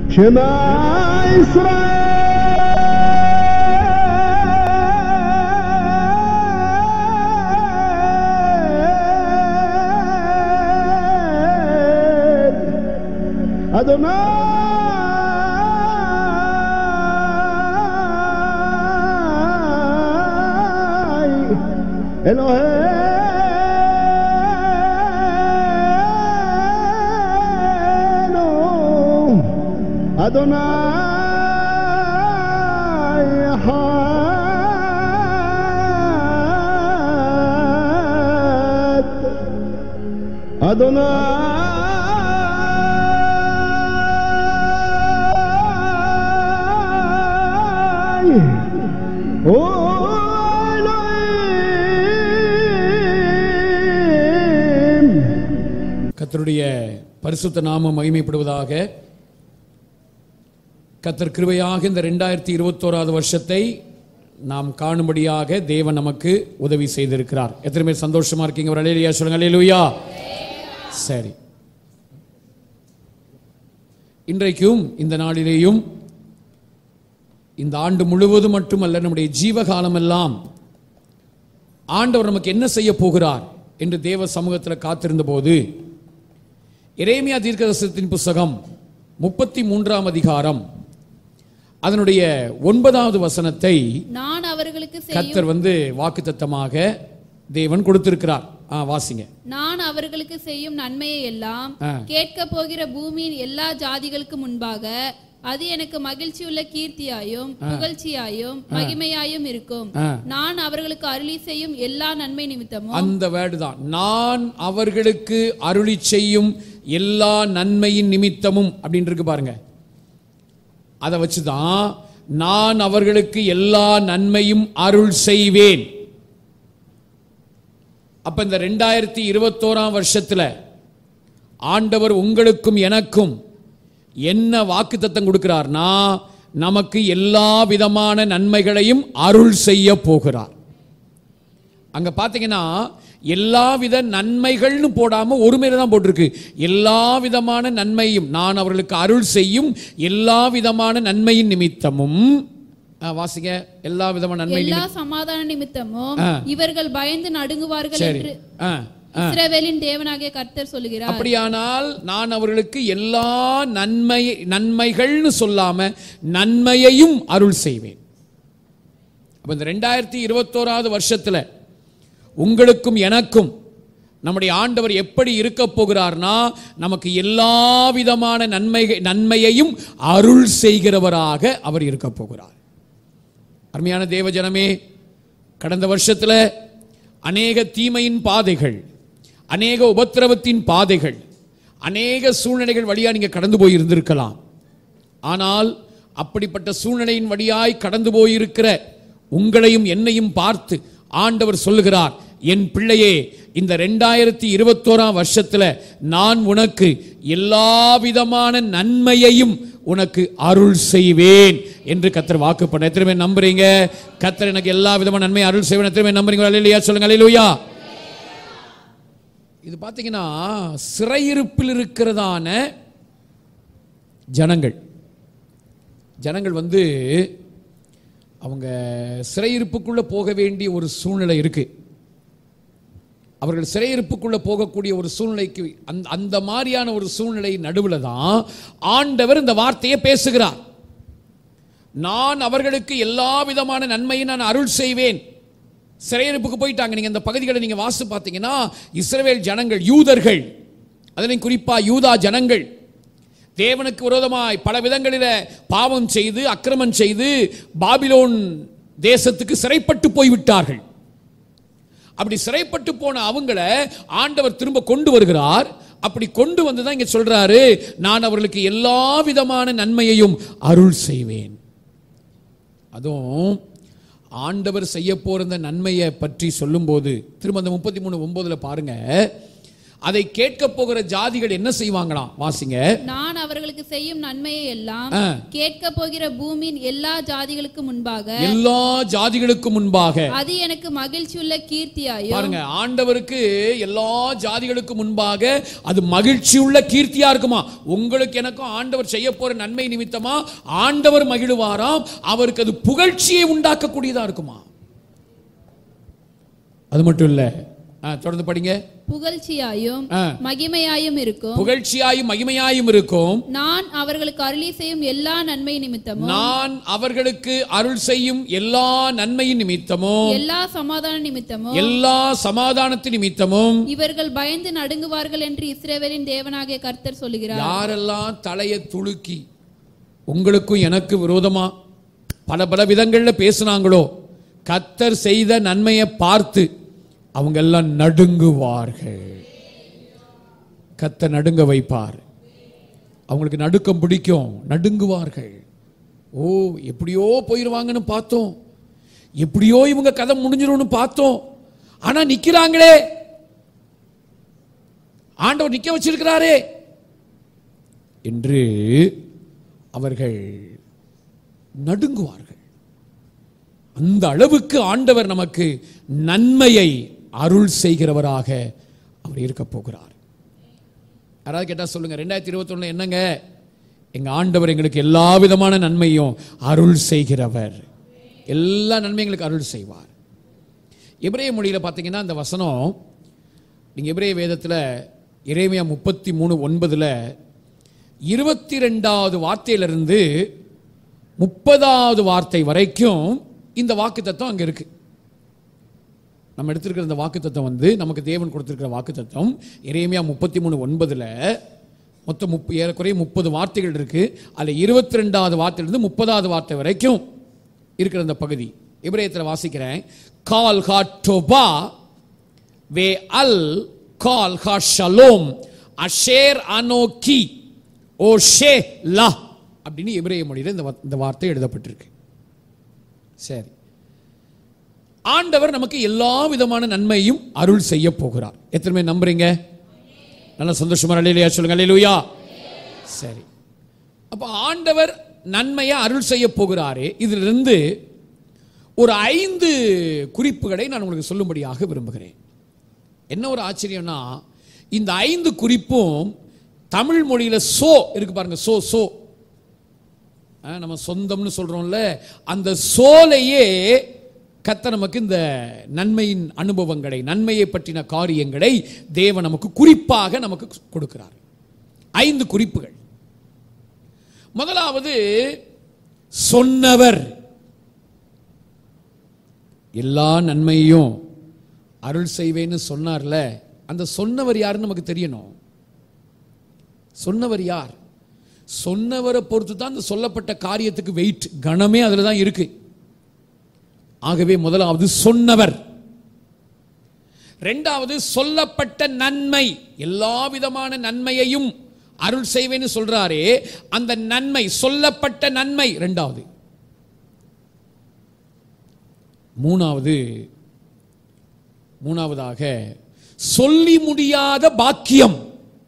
שמע ישראל אדוני אלוהינו אדוני אחד אדוני הוא אלוהים கர்த்தருடைய பரிசுத்த நாமம் மகிமைப்படுவதாக கர்த்தர் கிருபையாக இந்த ரெண்டாயிரத்தி இருபத்தோராவது வருஷத்தை நாம் காணும்படியாக தேவன் நமக்கு உதவி செய்திருக்கிறார் எத்தனை பேர் சந்தோஷமா இருக்கீங்க ஒரு அலையிலியா சொல்லுங்க அலையிலுயா சரி இன்றைக்கும் இந்த நாளிலேயும் இந்த ஆண்டு முழுவதும் மட்டுமல்ல நம்முடைய ஜீவகாலம் எல்லாம் ஆண்டவர் நமக்கு என்ன செய்ய போகிறார் என்று தேவ சமூகத்தில் காத்திருந்த போது எரேமியா தீர்க்கதரிசனத்தின் புஸ்தகம் முப்பத்தி மூன்றாம் அதிகாரம் அதனுடைய ஒன்பதாவது வசனத்தை நான் அவர்களுக்கு செய்யும் கர்த்தர் வந்து வாக்குத்தத்தமாக தேவன் கொடுத்திருக்கிறார் ஆ வாசிங்க நான் அவர்களுக்கு செய்யும் நன்மையை எல்லாம் ஆ. கேட்க போகிற பூமியின் எல்லா ஜாதிகளுக்கு முன்பாக அது எனக்கு மகிழ்ச்சியுள்ள கீர்த்தியாயும் புகழ்ச்சியாயும் மகிமையாயும் இருக்கும் ஆ. நான் அவர்களுக்கு அருளி செய்யும் எல்லா நன்மை நிமித்தமும் அந்த வேர்டு தான் நான் அவர்களுக்கு அருளி செய்யும் எல்லா நன்மையின் நிமித்தமும் அப்படின்னு இருக்கு பாருங்க அதை வச்சு தான் நான் அவர்களுக்கு எல்லா நன்மையும் அருள் செய்வேன் அப்ப இந்த ரெண்டாயிரத்தி இருபத்தோராம் வருஷத்துல ஆண்டவர் உங்களுக்கும் எனக்கும் என்ன வாக்குத்தத்தம் கொடுக்கிறார்னா நமக்கு எல்லா விதமான நன்மைகளையும் அருள் செய்ய போகிறார் அங்க பாத்தீங்கன்னா எல்லா வித நன்மைகள்னு போடாம ஒரு மேல தான் போட்டிருக்கு எல்லா விதமான நன்மையும் நான் அவர்களுக்கு அருள் செய்யும் எல்லா விதமான நன்மையின் நிமித்தமும் ஆ, வாசிங்க எல்லா விதமான நன்மை எல்லா சமாதான நிமித்தமும் ஆ. இவர்கள் பயந்து நடுங்குவார்கள் சரி என்று ஆ, இஸ்ரவேலின் தேவனாகிய கர்த்தர் சொல்லுகிறார் அப்படியானால் நான் அவர்களுக்கு எல்லா நன்மை நன்மைகள்னு சொல்லாம நன்மையையும் அருள் செய்வேன் அப்ப இந்த ரெண்டாயிரத்தி இருபத்தோராவது வருஷத்துல உங்களுக்கும் எனக்கும் நம்முடைய ஆண்டவர் எப்படி இருக்க போகிறார்னா நமக்கு எல்லா விதமான நன்மை நன்மையையும் அருள் செய்கிறவராக அவர் இருக்க போகிறார் அருமையான தேவ ஜனமே கடந்த வருஷத்துல அநேக தீமையின் பாதைகள் அநேக உபத்திரவத்தின் பாதைகள் அநேக சூழ்நிலைகள் வழியா நீங்க கடந்து போய் இருந்திருக்கலாம் ஆனால் அப்படிப்பட்ட சூழ்நிலையின் வழியாய் கடந்து போயிருக்கிற உங்களையும் என்னையும் பார்த்து ஆண்டவர் சொல்லுகிறார் என் பிள்ளையே இந்த ரெண்டாயிரத்தி இருபத்தோராம் வருஷத்துல நான் உனக்கு எல்லா விதமான நன்மையையும் உனக்கு அருள் செய்வேன் என்று கத்தர் வாக்கு பண்ண எத்தனை பேர் நம்புறீங்க கத்தர் எனக்கு எல்லா விதமான நன்மை அருள் செய்வேன் எத்தனை பேர் நம்புறீங்க அல்லையா சொல்லுங்க அல்லையா இது பார்த்தீங்கன்னா சிறையிருப்பில் இருக்கிறதான ஜனங்கள் ஜனங்கள் வந்து அவங்க சிறையிருப்புக்குள்ள போக வேண்டிய ஒரு சூழ்நிலை இருக்கு அவர்கள் சிறையிருப்புக்குள்ள போகக்கூடிய ஒரு சூழ்நிலைக்கு அந்த அந்த மாதிரியான ஒரு சூழ்நிலை நடுவில் தான் ஆண்டவர் இந்த வார்த்தையை பேசுகிறார் நான் அவர்களுக்கு எல்லா விதமான நன்மையை நான் அருள் செய்வேன் சிறையிருப்புக்கு போயிட்டாங்க நீங்க இந்த பகுதிகளை நீங்க வாசி பார்த்தீங்கன்னா இஸ்ரவேல் ஜனங்கள் யூதர்கள் அதிலும் குறிப்பா யூதா ஜனங்கள் தேவனுக்கு விரோதமாய் பல விதங்களில பாவம் செய்து அக்கிரமம் செய்து பாபிலோன் தேசத்துக்கு சிறைப்பட்டு போய்விட்டார்கள் அப்படி சிறைப்பட்டு போன அவங்கள ஆண்டவர் திரும்ப கொண்டு வருகிறார் அப்படி கொண்டு வந்து தான் இங்க சொல்றாரு நான் அவர்களுக்கு எல்லா விதமான நன்மையையும் அருள் செய்வேன் அதுவும் ஆண்டவர் செய்ய போற இந்த நன்மையை பற்றி சொல்லும்போது திரும்ப அந்த முப்பத்தி மூணு ஒன்பதுல பாருங்க அதை கேட்க போகிற ஜாதிகள் என்ன செய்வாங்களாம் வாசிங்க நான் அவர்களுக்கு செய்யும் நன்மையை எல்லாம் ஆ. கேட்க போகிற பூமியின் எல்லா ஜாதிகளுக்கு முன்பாக எல்லா ஜாதிகளுக்கு முன்பாக அது எனக்கு மகிழ்ச்சியுள்ள கீர்த்தியாயும் பாருங்க ஆண்டவருக்கு எல்லா ஜாதிகளுக்கு முன்பாக அது மகிழ்ச்சி உள்ள கீர்த்தியா இருக்குமா உங்களுக்கு எனக்கும் ஆண்டவர் செய்ய போற நன்மை நிமித்தமா ஆண்டவர் மகிழுவாராம் அவருக்கு அது புகழ்ச்சியை உண்டாக்கக்கூடியதா இருக்குமா அது மட்டும் இல்ல ஆ, தொடர்ந்து படிங்க புகழ்ச்சியாயும் ஆ. மகிமையாயும் இருக்கும் புகழ்ச்சியாயும் மகிமையாயும் இருக்கும் நான் அவர்களுக்கு அருளி செய்யும் எல்லா நன்மை நிமித்தமும் நான் அவர்களுக்கு அருள் செய்யும் எல்லா நன்மையின் நிமித்தமும் எல்லா சமாதான நிமித்தமும் எல்லா சமாதானத்தின் நிமித்தமும் இவர்கள் பயந்து நடுங்குவார்கள் என்று இஸ்ரவேலின் தேவனாகிய கர்த்தர் சொல்லுகிறார் யாரெல்லாம் தலையை துலுக்கி உங்களுக்கும் எனக்கு விரோதமா பல பல விதங்கள்ல பேசுனாங்களோ கத்தர் செய்த நன்மையை பார்த்து அவங்க எல்லாம் நடுங்குவார்கள் கத்த நடுங்க வைப்பார் அவங்களுக்கு நடுக்கம் பிடிக்கும் நடுங்குவார்கள் ஓ எப்படியோ போயிருவாங்கன்னு பார்த்தோம் எப்படியோ இவங்க கதை முடிஞ்சிரும்னு பார்த்தோம் ஆனா நிக்கிறாங்களே ஆண்டவர் நிக்க வச்சிருக்கிறாரே என்று அவர்கள் நடுங்குவார்கள் அந்த அளவுக்கு ஆண்டவர் நமக்கு நன்மையை அருள் செய்கிறவராக அவர் இருக்க போகிறார் யாராவது கேட்டா சொல்லுங்க ரெண்டாயிரத்தி இருபத்தி என்னங்க எங்க ஆண்டவர் எங்களுக்கு எல்லா விதமான நன்மையும் அருள் செய்கிறவர் எல்லா நன்மையும் எங்களுக்கு அருள் செய்வார் எபிரேய மொழியில பார்த்தீங்கன்னா அந்த வசனம் நீங்க எபிரேய வேதத்துல இறைமையா முப்பத்தி மூணு ஒன்பதுல இருபத்தி ரெண்டாவது வார்த்தையிலிருந்து முப்பதாவது வார்த்தை வரைக்கும் இந்த வாக்கு தத்துவம் அங்க இருக்கு நம்ம எடுத்திருக்கிற இந்த வாக்கு தத்துவம் வந்து நமக்கு தேவன் கொடுத்திருக்கிற வாக்கு தத்துவம் இறைமையா முப்பத்தி மூணு ஒன்பதுல மொத்தம் முப்ப ஏறக்குறைய முப்பது வார்த்தைகள் இருக்கு அதுல இருபத்தி ரெண்டாவது வார்த்தையிலிருந்து முப்பதாவது வார்த்தை வரைக்கும் இருக்கிற இந்த பகுதி இப்ரேயத்தில் வாசிக்கிறேன் கால் ஹா டோபா வே அல் கால் ஹா ஷலோம் அஷேர் அனோகி ஓ ஷே லா அப்படின்னு எபிரேய மொழியில் இந்த வா- இந்த வார்த்தை எழுதப்பட்டிருக்கு சரி ஆண்டவர் நமக்கு எல்லா விதமான நன்மையும் அருள் செய்ய போகிறார் எத்தனை பேர் நம்புறீங்க நல்ல சந்தோஷமா அல்லையா சொல்லுங்க அல்லையா சரி அப்ப ஆண்டவர் நன்மையை அருள் செய்ய போகிறாரே இதிலிருந்து ஒரு ஐந்து குறிப்புகளை நான் உங்களுக்கு சொல்லும்படியாக விரும்புகிறேன் என்ன ஒரு ஆச்சரியம்னா இந்த ஐந்து குறிப்பும் தமிழ் மொழியில சோ இருக்கு பாருங்க சோ சோ ஆ, நம்ம சொந்தம்னு சொல்றோம்ல அந்த சோலையே கத்த நமக்கு இந்த நன்மையின் அனுபவங்களை நன்மையை பற்றின காரியங்களை தேவன் நமக்கு குறிப்பாக நமக்கு கொடுக்கிறார் ஐந்து குறிப்புகள் முதலாவது சொன்னவர் எல்லா நன்மையும் அருள் செய்வேன்னு சொன்னார்ல அந்த சொன்னவர் யாருன்னு நமக்கு தெரியணும் சொன்னவர் யார் சொன்னவரை பொறுத்து தான் அந்த சொல்லப்பட்ட காரியத்துக்கு வெயிட் கணமே அதில் தான் இருக்கு ஆகவே முதலாவது சொன்னவர் ரெண்டாவது சொல்லப்பட்ட நன்மை எல்லா விதமான நன்மையையும் அருள் செய்வேன்னு சொல்றாரே அந்த நன்மை சொல்லப்பட்ட நன்மை ரெண்டாவது மூணாவது மூணாவதாக சொல்லி முடியாத பாக்கியம்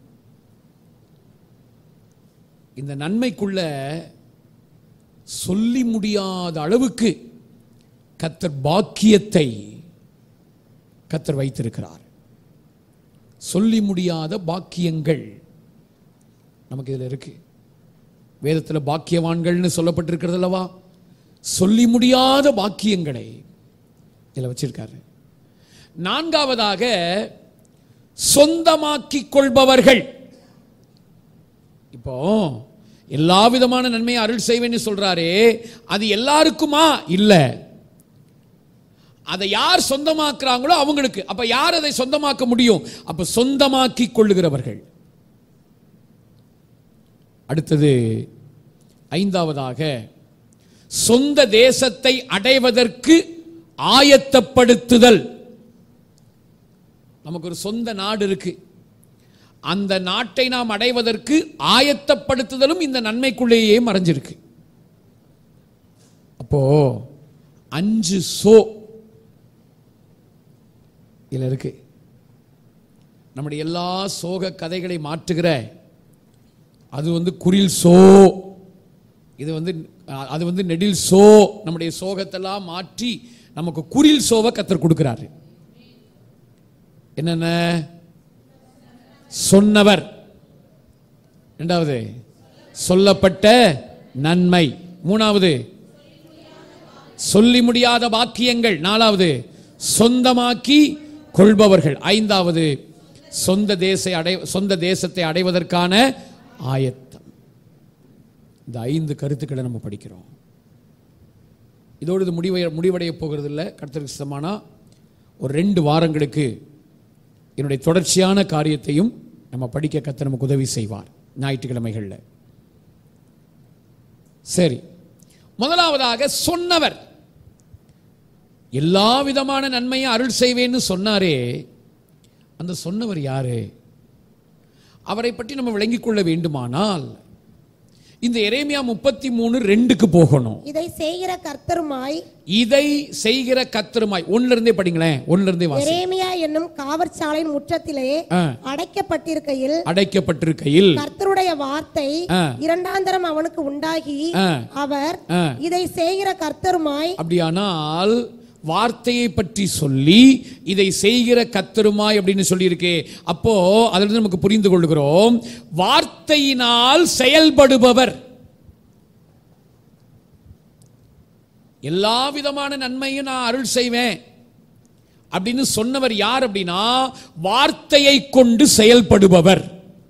இந்த நன்மைக்குள்ள சொல்லி முடியாத அளவுக்கு கத்தர் பாக்கியத்தை கத்தர் வைத்திருக்கிறார் சொல்லி முடியாத பாக்கியங்கள் நமக்கு இதில் இருக்கு வேதத்தில் பாக்கியவான்கள்னு சொல்லப்பட்டிருக்கிறது அல்லவா சொல்லி முடியாத பாக்கியங்களை இதில் வச்சிருக்காரு நான்காவதாக சொந்தமாக்கிக் கொள்பவர்கள் இப்போ எல்லா விதமான நன்மையை அருள் செய்வேன்னு சொல்றாரே அது எல்லாருக்குமா இல்ல அதை யார் சொந்தமாக்குறாங்களோ அவங்களுக்கு அப்ப யார் அதை சொந்தமாக்க முடியும் அப்ப சொந்தமாக்கி கொள்ளுகிறவர்கள் அடுத்தது ஐந்தாவதாக சொந்த தேசத்தை அடைவதற்கு ஆயத்தப்படுத்துதல் நமக்கு ஒரு சொந்த நாடு இருக்கு அந்த நாட்டை நாம் அடைவதற்கு ஆயத்தப்படுத்துதலும் இந்த நன்மைக்குள்ளேயே மறைஞ்சிருக்கு அப்போ அஞ்சு சோ இதுல இருக்கு நம்முடைய எல்லா சோக கதைகளை மாற்றுகிற அது வந்து குரில் சோ இது வந்து அஹ், அது வந்து நெடில் சோ நம்முடைய சோகத்தெல்லாம் மாற்றி நமக்கு குரில் சோவை கத்தர் கொடுக்கிறாரு என்னென்ன சொன்னவர் இரண்டாவது சொல்லப்பட்ட நன்மை மூணாவது சொல்லி முடியாத வாக்கியங்கள் நாலாவது சொந்தமாக்கி கொள்பவர்கள் ஐந்தாவது சொந்த தேச அடை சொந்த தேசத்தை அடைவதற்கான ஆயத்தம் இந்த ஐந்து கருத்துக்களை நம்ம படிக்கிறோம் இதோடு இது முடிவை முடிவடைய போகிறது இல்லை கர்த்தருக்கு சித்தமானா ஒரு ரெண்டு வாரங்களுக்கு என்னுடைய தொடர்ச்சியான காரியத்தையும் நம்ம படிக்க கத்த நமக்கு உதவி செய்வார் ஞாயிற்றுக்கிழமைகளில் சரி முதலாவதாக சொன்னவர் எல்லா விதமான நன்மையும் அருள் செய்வேன்னு சொன்னாரே அந்த சொன்னவர் யாரு அவரை பற்றி நம்ம விளங்கிக் கொள்ள வேண்டுமானால் இந்த எரேமியா முப்பத்தி மூணு ரெண்டுக்கு போகணும் இதை செய்கிற கர்த்தருமாய் இதை செய்கிற கத்தருமாய் ஒன்னுல இருந்தே படிங்களேன் ஒன்னுல இருந்தே வாசி எரேமியா என்னும் காவற்சாலையின் முற்றத்திலே ஆ. அடைக்கப்பட்டிருக்கையில் அடைக்கப்பட்டிருக்கையில் கர்த்தருடைய வார்த்தை ஆ. இரண்டாந்தரம் அவனுக்கு உண்டாகி ஆ. அவர் ஆ. இதை செய்கிற கர்த்தருமாய் அப்படியானால் வார்த்தையை பற்றி சொல்லி இதை செய்கிற கத்தருமாய் அப்படின்னு சொல்லியிருக்கே அப்போ அதிலிருந்து நமக்கு புரிந்து கொள்கிறோம் வார்த்தையினால் செயல்படுபவர் எல்லா விதமான நன்மையும் நான் அருள் செய்வேன் அப்படின்னு சொன்னவர் யார் அப்படின்னா வார்த்தையை கொண்டு செயல்படுபவர்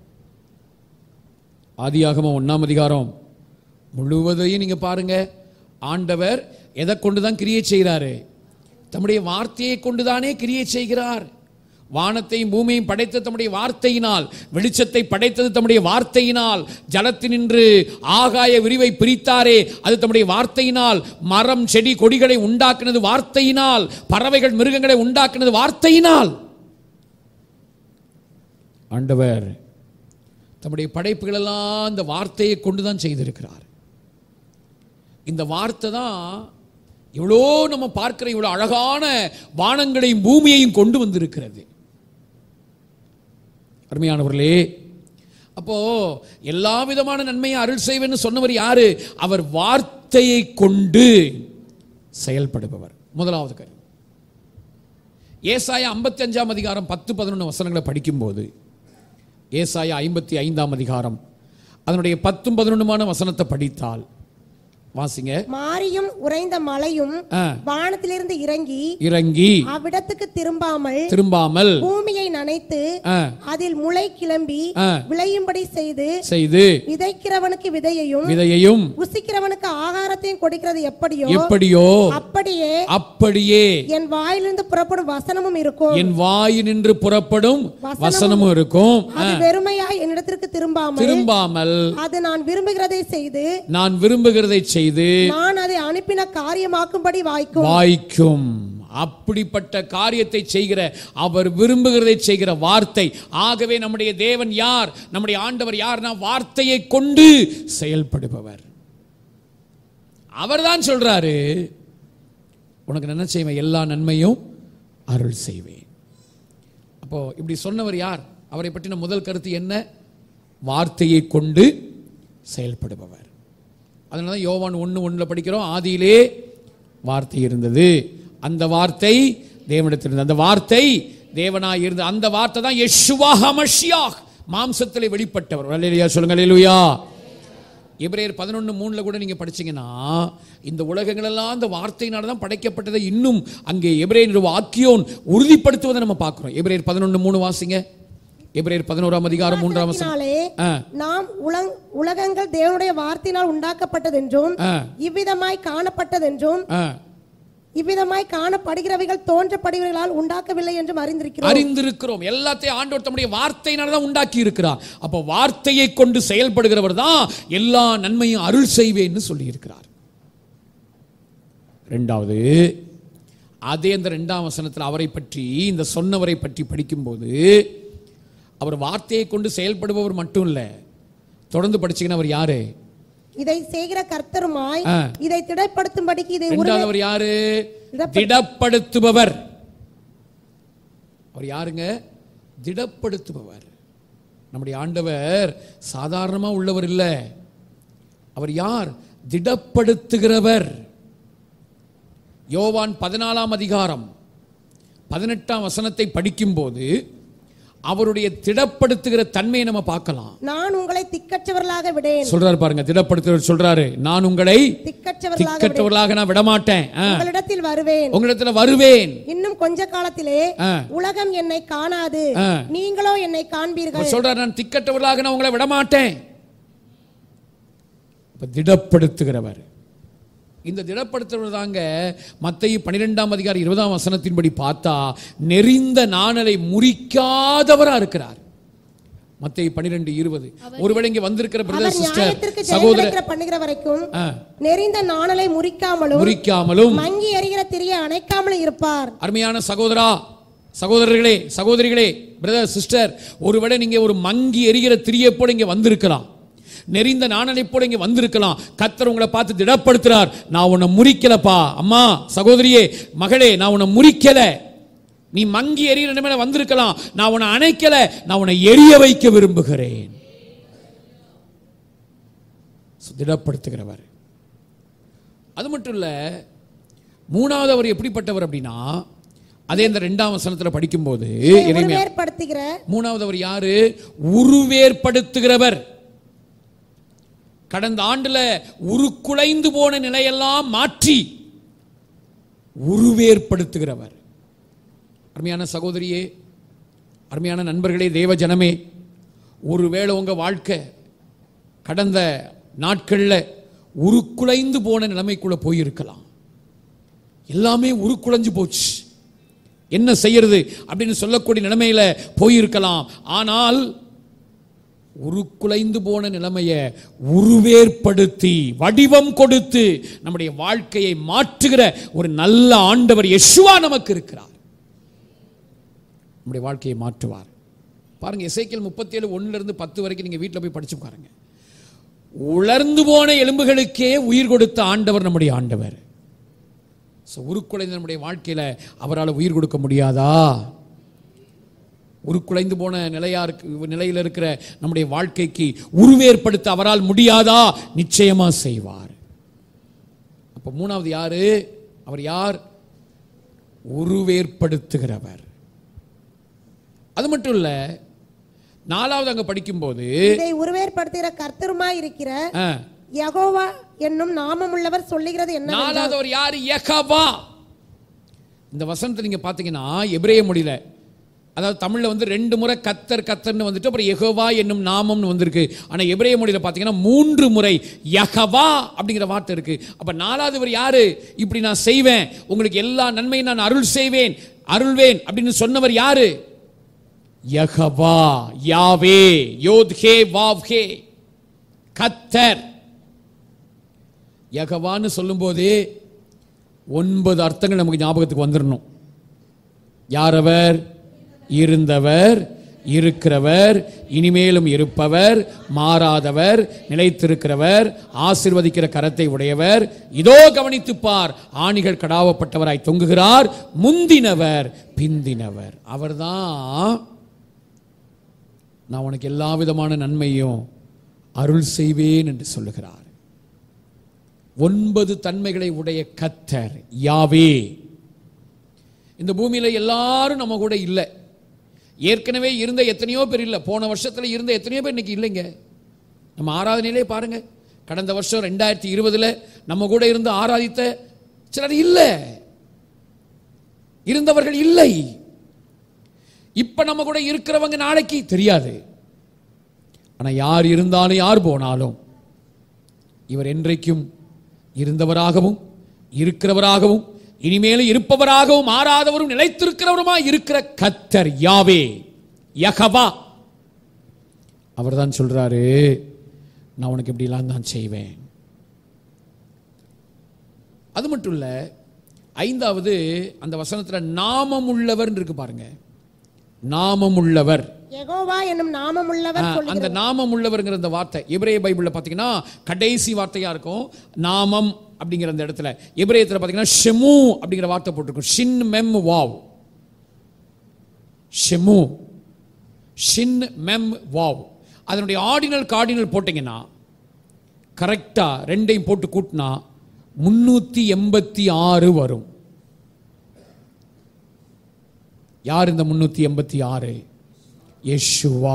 ஆதியாகமம் ஒண்ணாம் அதிகாரம் முழுவதையும் நீங்க பாருங்க ஆண்டவர் எதை கொண்டு தான் கிரியை செய்கிறாரு தம்முடைய வார்த்தையை கொண்டுதானே கிரியை செய்கிறார் வானத்தையும் பூமியையும் படைத்த தம்முடைய வார்த்தையினால் வெளிச்சத்தை படைத்தது தம்முடைய வார்த்தையினால் ஜலத்தினின்று ஆகாய விரிவை பிரித்தாரே அது தம்முடைய வார்த்தையினால் மரம் செடி கொடிகளை உண்டாக்குனது வார்த்தையினால் பறவைகள் மிருகங்களை உண்டாக்குனது வார்த்தையினால் ஆண்டவர் தம்முடைய படைப்புகள் எல்லாம் இந்த வார்த்தையை கொண்டு தான் செய்திருக்கிறார் இந்த வார்த்தை தான் இவ்வளோ நம்ம பார்க்கிற இவ்வளோ அழகான வானங்களையும் பூமியையும் கொண்டு வந்திருக்கிறது அருமையானவர்களே அப்போ எல்லா விதமான நன்மையை அருள் செய்வேன்னு சொன்னவர் யாரு அவர் வார்த்தையை கொண்டு செயல்படுபவர் முதலாவது கரு ஏசாயா ஐம்பத்தி அஞ்சாம் அதிகாரம் பத்து பதினொன்று வசனங்களை படிக்கும்போது ஏசாயா ஐம்பத்தி ஐந்தாம் அதிகாரம் அதனுடைய பத்தும் பதினொன்றுமான வசனத்தை படித்தால் வாசிங்க மாரியும் உறைந்த மலையும் ஆ, வானத்திலிருந்து இறங்கி இறங்கி அவ்விடத்துக்கு திரும்பாமல் திரும்பாமல் பூமியை நனைத்து ஆ, அதில் முளை கிளம்பி ஆ, விளையும்படி செய்து செய்து விதைக்கிறவனுக்கு விதையையும் விதையையும் புசிக்கிறவனுக்கு ஆகாரத்தையும் கொடுக்கிறது எப்படியோ எப்படியோ அப்படியே அப்படியே என் வாயிலிருந்து புறப்படும் வசனமும் இருக்கும் என் வாயினின்று புறப்படும் வசனமும் இருக்கும் அது வெறுமையாய் என்னிடத்திற்கு திரும்பாமல் திரும்பாமல் அது நான் விரும்புகிறதை செய்து நான் விரும்புகிறதை செய்து நான் அதை அனுப்பின காரியமாக்கும்படி வாய்க்கும் வாய்க்கும் அப்படிப்பட்ட காரியத்தை செய்கிற அவர் விரும்புகிறதை செய்கிற வார்த்தை ஆகவே நம்முடைய தேவன் யார் நம்முடைய ஆண்டவர் யார்னா வார்த்தையை கொண்டு செயல்படுபவர் அவர்தான் சொல்றாரு உனக்கு நான் என்ன செய்வேன் எல்லா நன்மையும் அருள் செய்வேன் அப்போ இப்படி சொன்னவர் யார் அவரை பற்றின முதல் கருத்து என்ன வார்த்தையை கொண்டு செயல்படுபவர் அதனால தான் யோவான் ஒன்று ஒன்றில் படிக்கிறோம் ஆதியிலே வார்த்தை இருந்தது அந்த வார்த்தை தேவனிடத்தில் இருந்தது அந்த வார்த்தை தேவனாய் இருந்தது அந்த வார்த்தை தான் யெஷுவா ஹமஷியாஹ் மாம்சத்திலே வெளிப்பட்டவர் அல்லேலூயா சொல்லுங்க அல்லேலூயா எபிரேயர் பதினொன்று மூணில் கூட நீங்கள் படிச்சீங்கன்னா இந்த உலகங்கள் எல்லாம் அந்த வார்த்தையினால தான் படைக்கப்பட்டதை இன்னும் அங்கே எபிரேயர் வாக்கியோன் உறுதிப்படுத்துவதை நம்ம பார்க்குறோம் எபிரேயர் பதினொன்று மூணு வாசிங்க எபிரேயர் பதினோராம் அதிகாரம் மூன்றாம் வசனம் அதனாலே ஆ நாம் உலங் உலகங்கள் தேவனுடைய வார்த்தையினால் உண்டாக்கப்பட்டதென்றும் ஆ இவ்விதமாய் காணப்பட்டதென்றும் ஆ இவ்விதமாய் காணப்படுகிறவைகள் தோன்றப்படுகிறவர்களால் உண்டாக்கவில்லை என்றும் அறிந்திருக்கிறோம் அறிந்திருக்கிறோம் எல்லாத்தையும் ஆண்டவர் தம்முடைய வார்த்தையினால தான் உண்டாக்கி இருக்கிறார் அப்போ வார்த்தையை கொண்டு செயல்படுகிறவர் தான் எல்லா நன்மையும் அருள் செய்வேன்னு சொல்லி இருக்கிறார் ரெண்டாவது அதே அந்த ரெண்டாம் வசனத்தில் அவரை பற்றி இந்த சொன்னவரை பற்றி படிக்கும்போது அவர் வார்த்தையை கொண்டு செயல்படுபவர் மட்டும் இல்லை தொடர்ந்து படிச்சீங்கன்னா அவர் யாரு இதை செய்கிற கர்த்தருமாய் ஆ. இதை திடப்படுத்தும்படிக்கு இதை உரு- ரெண்டாவது அவர் யாரு திடப்படு- திடப்படுத்துபவர் அவர் யாருங்க திடப்படுத்துபவர் நம்முடைய ஆண்டவர் சாதாரணமா உள்ளவர் இல்லை அவர் யார் திடப்படுத்துகிறவர் யோவான் பதினாலாம் அதிகாரம் பதினெட்டாம் வசனத்தை படிக்கும்போது அவருடைய திடப்படுத்துகிற தன்மையை நம்ம பார்க்கலாம் நான் உங்களை திக்கற்றவர்களாக விடேன் சொல்றாரு பாருங்க திடப்படுத்துகிறவர் சொல்றாரு நான் உங்களை திக்கற்றவர்களாக விடேன் திக்கற்றவர்களாக நான் விடமாட்டேன் ஆ. உங்களிடத்தில் வருவேன் உங்களிடத்துல வருவேன் இன்னும் கொஞ்ச காலத்திலே ஆ. உலகம் என்னை காணாது ஆ. நீங்களோ என்னை காண்பீர்கள் அவர் சொல்றாரு நான் திக்கற்றவர்களாக நான் உங்களை விடமாட்டேன் இப்ப திடப்படுத்துகிறவர் இந்த திடப்படுத்துறவர் தாங்க மத்திய பன்னிரெண்டாம் அதிகாரம் இருபதாம் வசனத்தின்படி பார்த்தா நெறிந்த நாணலை முறிக்காதவரா இருக்கிறார் மத்திய பன்னிரெண்டு இருபது ஒருவேளை இங்க வந்திருக்கிற பிரதர் அவர் சிஸ்டர் நியாயத்திற்கு சகோதரர் ஜெயங்கிற பண்ணுகிற வரைக்கும் ஆ, நெறிந்த நாணலை முறிக்காமலும் முறிக்காமலும் மங்கி எறிகிற திரியை அணைக்காமலும் இருப்பார் அருமையான சகோதரா சகோதரர்களே சகோதரிகளே பிரதர் சிஸ்டர் ஒருவேளை நீங்க ஒரு மங்கி எரிகிற திரியை போல இங்க வந்திருக்கலாம் நெறிந்த நாணலை போல இங்க வந்திருக்கலாம் கத்தர் உங்களை பார்த்து திடப்படுத்துறார் நான் உன்னை முறிக்கலப்பா அம்மா சகோதரியே மகளே நான் உன்னை முறிக்கல நீ மங்கி எரிகிற நிலைமையில வந்திருக்கலாம் நான் உன்னை அணைக்கல நான் உன்னை எரிய வைக்க விரும்புகிறேன் திடப்படுத்துகிறவர் அது மட்டும் இல்ல மூணாவது அவர் எப்படிப்பட்டவர் அப்படின்னா அதே இந்த ரெண்டாம் வசனத்துல படிக்கும்போது எரேமியா உருவேற்படுத்துகிற மூணாவது அவர் யாரு உருவேற்படுத்துகிறவர் கடந்த ஆண்டுல உருக்குலைந்து போன நிலையெல்லாம் மாற்றி உருவேற்படுத்துகிறவர் அருமையான சகோதரியே அருமையான நண்பர்களே தேவ ஜனமே ஒருவேளை உங்க வாழ்க்கை கடந்த நாட்கள்ல உருக்குலைந்து போன நிலைமைக்குள்ள போயிருக்கலாம் எல்லாமே உருக்குலைஞ்சு போச்சு என்ன செய்யறது அப்படின்னு சொல்லக்கூடிய நிலைமையில போயிருக்கலாம் ஆனால் உருக்குலைந்து போன நிலைமையை உருவேற்படுத்தி வடிவம் கொடுத்து நம்முடைய வாழ்க்கையை மாற்றுகிற ஒரு நல்ல ஆண்டவர் யெஷுவா நமக்கு இருக்கிறார் நம்முடைய வாழ்க்கையை மாற்றுவார் பாருங்க எசைக்கல் முப்பத்தி ஏழு ஒண்ணுல இருந்து பத்து வரைக்கும் நீங்க வீட்டில் போய் படிச்சு பாருங்க உலர்ந்து போன எலும்புகளுக்கே உயிர் கொடுத்த ஆண்டவர் நம்முடைய ஆண்டவர் ஸோ உருக்குலைந்த நம்முடைய வாழ்க்கையில அவரால் உயிர் கொடுக்க முடியாதா உருக்குலைந்து போன நிலையா இருக்கு நிலையில் இருக்கிற நம்முடைய வாழ்க்கைக்கு உருவேற்படுத்த அவரால் முடியாதா நிச்சயமா செய்வார் அப்ப மூணாவது யாரு அவர் யார் உருவேற்படுத்துகிறவர் அது மட்டும் இல்ல நாலாவது அங்க படிக்கும்போது இதை உருவேற்படுத்துகிற கர்த்தருமாய் இருக்கிற ஆ, யகோவா என்னும் நாமமுள்ளவர் சொல்லுகிறது என்ன நாலாவது அவர் யாரு யெகவா இந்த வசனத்தை நீங்க பாத்தீங்கன்னா எபிரேய மொழியில அதாவது தமிழ்ல வந்து ரெண்டு முறை கத்தர் கத்தர்னு வந்துட்டு அப்புறம் யெகோவா என்னும் நாமம்னு வந்திருக்கு ஆனா எபிரேய மொழியில பாத்தீங்கன்னா மூன்று முறை யெகவா அப்படிங்கிற வார்த்தை இருக்கு அப்ப நாலாவது இவர் யாரு இப்படி நான் செய்வேன் உங்களுக்கு எல்லா நன்மையும் நான் அருள் செய்வேன் அருள்வேன் அப்படின்னு சொன்னவர் யாரு யகவா யாவே யோத்ஹே வாவ்ஹே கத்தர் யகவான்னு சொல்லும்போதே ஒன்பது அர்த்தங்கள் நமக்கு ஞாபகத்துக்கு வந்துடணும் யார் அவர் இருந்தவர் இருக்கிறவர் இனிமேலும் இருப்பவர் மாறாதவர் நிலைத்திருக்கிறவர் ஆசிர்வதிக்கிற கரத்தை உடையவர் இதோ கவனித்துப் பார் ஆணிகள் கடாவப்பட்டவராய் தொங்குகிறார் முந்தினவர் பிந்தினவர் அவர்தான் நான் உனக்கு எல்லா விதமான நன்மையும் அருள் செய்வேன் என்று சொல்லுகிறார் ஒன்பது தன்மைகளை உடைய கத்தர் யாவே இந்த பூமியில எல்லாரும் நம்ம கூட இல்லை ஏற்கனவே இருந்த எத்தனையோ பேர் இல்லை போன வருஷத்துல இருந்த எத்தனையோ பேர் இன்னைக்கு இல்லைங்க நம்ம ஆராதனையிலே பாருங்க கடந்த வருஷம் ரெண்டாயிரத்தி இருபதுல நம்ம கூட இருந்து ஆராதித்த சிலர் இல்லை இருந்தவர்கள் இல்லை இப்ப நம்ம கூட இருக்கிறவங்க நாளைக்கு தெரியாது ஆனா யார் இருந்தாலும் யார் போனாலும் இவர் என்றைக்கும் இருந்தவராகவும் இருக்கிறவராகவும் இனிமேலும் இருப்பவராகவும் மாறாதவரும் நிலைத்திருக்கிறவருமாய் இருக்கிற கத்தர் யாவே யகவா அவர்தான் சொல்றாரு நான் உனக்கு இப்படிலாம் தான் செய்வேன் அது மட்டும் இல்ல ஐந்தாவது அந்த வசனத்துல நாமம் உள்ளவர் இருக்கு பாருங்க நாமம் உள்ளவர் யெகோவா என்னும் நாமமுள்ளவர் ஆ, சொல்லுகிறது அந்த நாமம் உள்ளவர்ங்கிற அந்த வார்த்தை எபிரேய பைபிள்ல பாத்தீங்கன்னா கடைசி வார்த்தையா இருக்கும் நாமம் அப்படிங்கிற அந்த இடத்துல எபிரேயத்துல பாத்தீங்கன்னா ஷெமு அப்படிங்கிற வார்த்தை போட்டிருக்கும் ஷின் மெம் வாவ் ஷெமு ஷின் மெம் வாவ் அதனுடைய ஆர்டினல் கார்டினல் போட்டிங்கன்னா கரெக்டாக ரெண்டையும் போட்டு கூட்டினா முன்னூற்றி எண்பத்தி ஆறு வரும் யார் இந்த முன்னூற்றி எண்பத்தி ஆறு யெஷுவா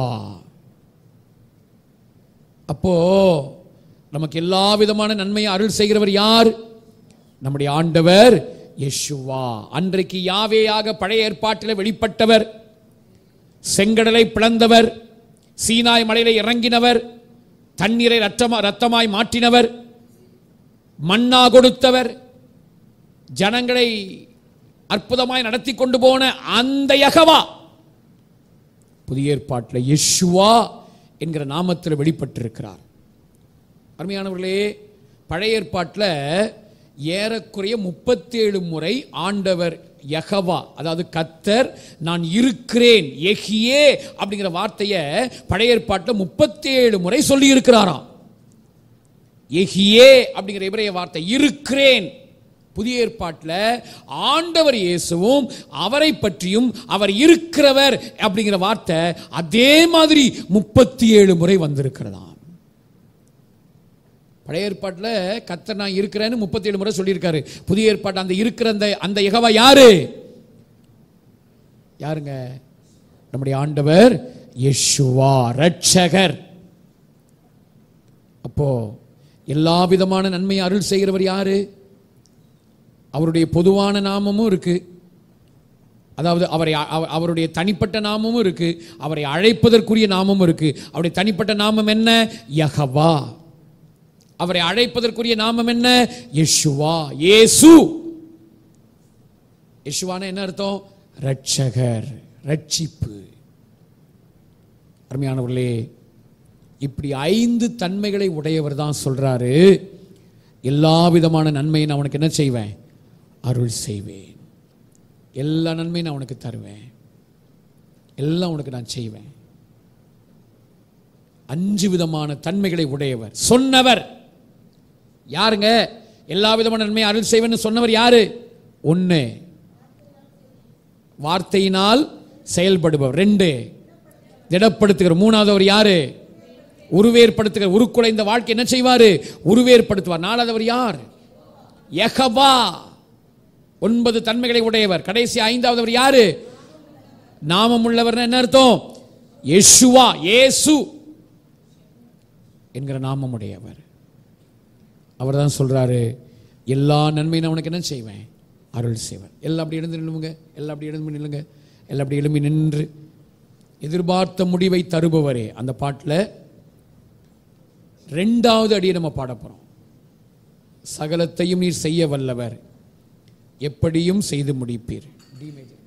அப்போ நமக்கு எல்லா விதமான நன்மையை அருள் செய்கிறவர் யார் நம்முடைய ஆண்டவர் யெஷுவா அன்றைக்கு யாவேயாக பழைய ஏற்பாட்டில் வெளிப்பட்டவர் செங்கடலை பிளந்தவர் சீனாய் மலையில இறங்கினவர் தண்ணீரை ரத்தமா ரத்தமாய் மாற்றினவர் மன்னா கொடுத்தவர் ஜனங்களை அற்புதமாய் நடத்தி கொண்டு போன அந்த யகவா புதிய ஏற்பாட்டில் யெஷுவா என்கிற நாமத்தில் வெளிப்பட்டிருக்கிறார் அருமையானவர்களே பழைய ஏற்பாட்டில் ஏறக்குறைய முப்பத்தேழு முறை ஆண்டவர் யகவா அதாவது கத்தர் நான் இருக்கிறேன் எஹியே அப்படிங்கிற வார்த்தையை பழைய ஏற்பாட்டில் முப்பத்தேழு முறை சொல்லி இருக்கிறாராம் எஹியே அப்படிங்கிற இவரைய வார்த்தை இருக்கிறேன் புதிய ஏற்பாட்டில் ஆண்டவர் இயேசுவும் அவரை பற்றியும் அவர் இருக்கிறவர் அப்படிங்கிற வார்த்தை அதே மாதிரி முப்பத்தி ஏழு முறை வந்திருக்கிறதாம் பழைய ஏற்பாட்டில் கத்தர் நான் இருக்கிறேன்னு முப்பத்தி ஏழு முறை சொல்லியிருக்காரு புதிய ஏற்பாட்டு அந்த இருக்கிற அந்த அந்த யெகோவா யாரு யாருங்க நம்முடைய ஆண்டவர் யெஷுவா ரட்சகர் அப்போ எல்லா விதமான நன்மையை அருள் செய்கிறவர் யாரு அவருடைய பொதுவான நாமமும் இருக்கு அதாவது அவரை அவ- அவருடைய தனிப்பட்ட நாமமும் இருக்கு அவரை அழைப்பதற்குரிய நாமமும் இருக்கு அவருடைய தனிப்பட்ட நாமம் என்ன யகவா அவரை அழைப்பதற்குரிய நாமம் என்ன யெஷுவா இயேசு யெஷுவான என்ன அர்த்தம் ரட்சகர் ரட்சிப்பு அருமையானவர்களே இப்படி ஐந்து தன்மைகளை உடையவர் தான் சொல்றாரு எல்லா விதமான நன்மையை நான் உனக்கு என்ன செய்வேன் அருள் செய்வேன் எல்லா நன்மையும் நான் உனக்கு தருவேன் எல்லாம் உனக்கு நான் செய்வேன் அஞ்சு விதமான தன்மைகளை உடையவர் சொன்னவர் யாருங்க எல்லா விதமான நன்மையை அருள் செய்வேன்னு சொன்னவர் யாரு ஒண்ணு வார்த்தையினால் செயல்படுபவர் ரெண்டு திடப்படுத்துகிற மூணாவதவர் யாரு உருவேற்படுத்துகிற உருக்குலைந்த வாழ்க்கை என்ன செய்வாரு உருவேற்படுத்துவார் நாலாவதவர் யார் யகவா ஒன்பது தன்மைகளை உடையவர் கடைசி ஐந்தாவதவர் யாரு நாமம் உள்ளவர் என்ன அர்த்தம் யெஷுவா இயேசு என்கிற நாமம் உடையவர் அவர் தான் சொல்றாரு எல்லா நன்மையும் நான் உனக்கு என்ன செய்வேன் அருள் செய்வேன் எல்லாம் அப்படி எழுந்து நில்லுங்க எல்லாம் அப்படி எழுந்து நில்லுங்க எல்லாம் அப்படி எழும்பி நின்று எதிர்பார்த்த முடிவை தருபவரே அந்த பாட்டில் ரெண்டாவது அடியை நம்ம பாட போறோம் சகலத்தையும் நீர் செய்ய வல்லவர் எப்படியும் செய்து முடிப்பீர் டி மேஜர்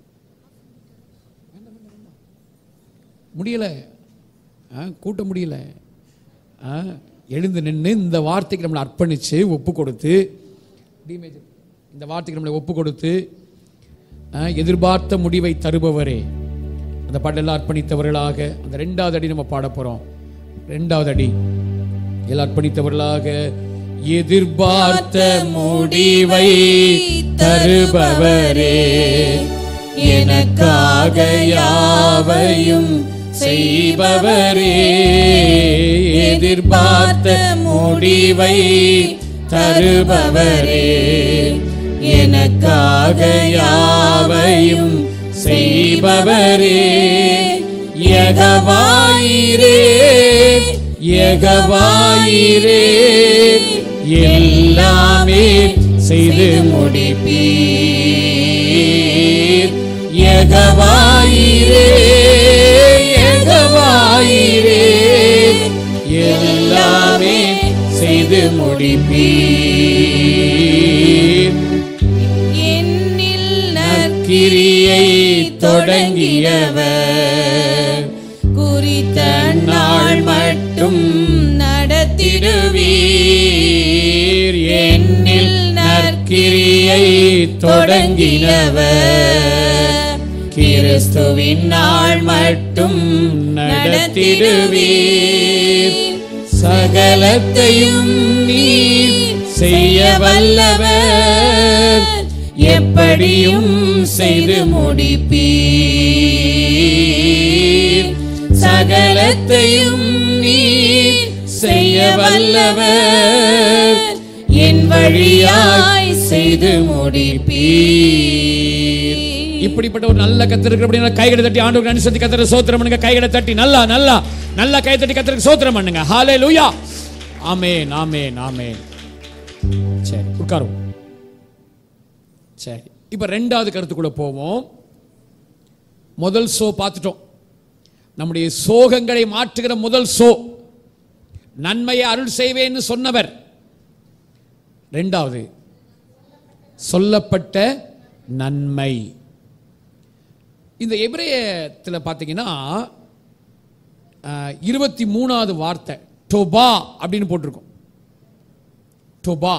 முடியல ஆ, கூட்ட முடியல ஆ, எழுந்து நின்று இந்த வார்த்தைக்கு நம்மளை அர்ப்பணிச்சு ஒப்பு கொடுத்து டி மேஜர் இந்த வார்த்தைக்கு நம்மளை ஒப்பு கொடுத்து ஆ, எதிர்பார்த்த முடிவை தருபவரே அந்த பாட்டெல்லாம் அர்ப்பணித்தவர்களாக அந்த ரெண்டாவது அடி நம்ம பாட போறோம் ரெண்டாவது அடி எல்லாம் அர்ப்பணித்தவர்களாக எதிர்பார்த்த முடிவை தருபவரே எனக்காக யாவையும் செய்பவரே எதிர்பார்த்த முடிவை தருபவரே எனக்காக யாவையும் செய்பவரே யகவாயிரே யகவாயிரே எல்லாமே செய்து முடிப்பீர் யகவாயிரே யகவாயிரே எல்லாமே செய்து முடிப்பீர் என்னில் நற்கிரியை தொடங்கியவர் குறித்த நாள் மட்டும் நடத்திடுவீர் நடத்திடுவீர் என்னில் நற்கிரியை தொடங்கினவர் கிறிஸ்துவின் நாள் மட்டும் நடத்திடுவீர் சகலத்தையும் நீர் செய்ய வல்லவர் எப்படியும் செய்து முடிப்பீர் சகலத்தையும் நீர் செய்ய வல்லவர் என் வழியாய் செய்து முடிப்பீர் இப்படிப்பட்ட ஒரு நல்ல கத்தர் இருக்கிற அப்படின்னா கைகளை தட்டி ஆண்டு அனுசரித்து கத்தரை சோத்திரம் பண்ணுங்க கைகளை தட்டி நல்லா நல்லா நல்லா கை தட்டி கத்தருக்கு சோத்திரம் பண்ணுங்க ஹாலே லூயா ஆமேன் ஆமேன் ஆமேன் சரி உட்காரும் சரி இப்ப ரெண்டாவது கருத்துக்குள்ள போவோம் முதல் சோ பார்த்துட்டோம் நம்முடைய சோகங்களை மாற்றுகிற முதல் சோ நன்மையை அருள் செய்வேன்னு சொன்னவர் ரெண்டாவது சொல்லப்பட்ட நன்மை இந்த எபிரேயத்தில் பார்த்தீங்கன்னா இருபத்தி மூணாவது வார்த்தை டொபா அப்படின்னு போட்டிருக்கும் டொபா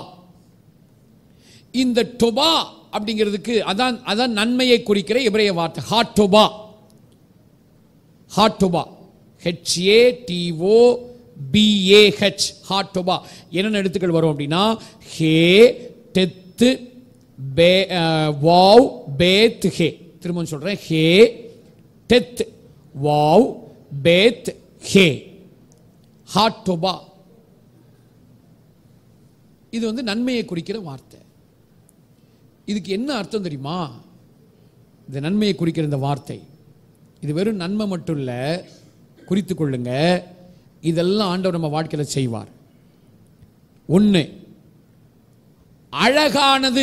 இந்த டொபா அப்படிங்கிறதுக்கு அதான் அதான் நன்மையை குறிக்கிற எபிரேய வார்த்தை ஹாட் டொபா ஹாட் டொபா ஹெச்ஏ டிஓ பிஏஹெச் ஹாட் டொபா என்னென்ன எழுத்துக்கள் வரும் அப்படின்னா ஹே டெத்து பே அஹ், வாவ் பேத் ஹே திரும்ப சொல்றேன் ஹே டெத் வாவ் பேத் ஹே ஹாட் டொபா இது வந்து நன்மையை குறிக்கிற வார்த்தை இதுக்கு என்ன அர்த்தம் தெரியுமா இந்த நன்மையை குறிக்கிற இந்த வார்த்தை இது வெறும் நன்மை மட்டும் இல்ல குறித்து கொள்ளுங்க இதெல்லாம் ஆண்டவர் நம்ம வாழ்க்கையில் செய்வார் ஒன்று அழகானது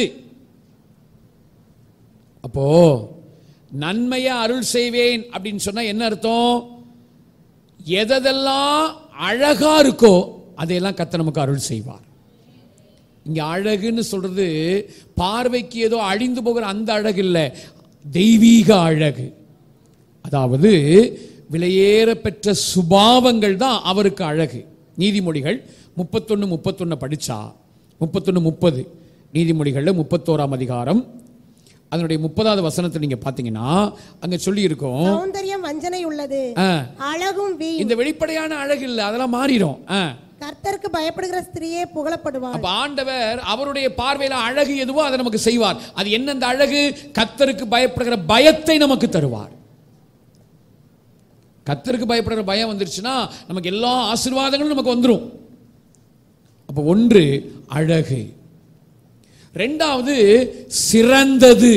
அப்போ நன்மையை அருள் செய்வேன் அப்படின்னு சொன்னா என்ன அர்த்தம் எதெல்லாம் அழகா இருக்கோ அதையெல்லாம் கத்த நமக்கு அருள் செய்வார் இங்க அழகுன்னு சொல்றது பார்வைக்கு ஏதோ அழிந்து போகிற அந்த அழகு இல்லை தெய்வீக அழகு அதாவது விலையேற பெற்ற சுபாவங்கள் தான் அவருக்கு அழகு நீதிமொழிகள் முப்பத்தொன்று முப்பத்தொன்று படிச்சா முப்பத்தொன்று முப்பது நீதிமொழிகளில் முப்பத்தோராம் அதிகாரம் அதனுடைய முப்பதாவது வசனத்தை நீங்க பார்த்தீங்கன்னா அங்க சொல்லி இருக்கோம் சௌந்தரியம் வஞ்சனை உள்ளது ஆ, அழகும் வீண் இந்த வெளிப்படையான அழகு இல்லை அதெல்லாம் மாறிடும் ஆ. கர்த்தருக்கு பயப்படுகிற ஸ்திரியே புகழப்படுவாள் அப்ப ஆண்டவர் அவருடைய பார்வையில அழகு எதுவோ அதை நமக்கு செய்வார் அது என்ன அந்த அழகு கத்தருக்கு பயப்படுகிற பயத்தை நமக்கு தருவார் கத்தருக்கு பயப்படுகிற பயம் வந்துருச்சுன்னா நமக்கு எல்லா ஆசீர்வாதங்களும் நமக்கு வந்துரும் அப்ப ஒன்று அழகு ரெண்டாவது சிறந்தது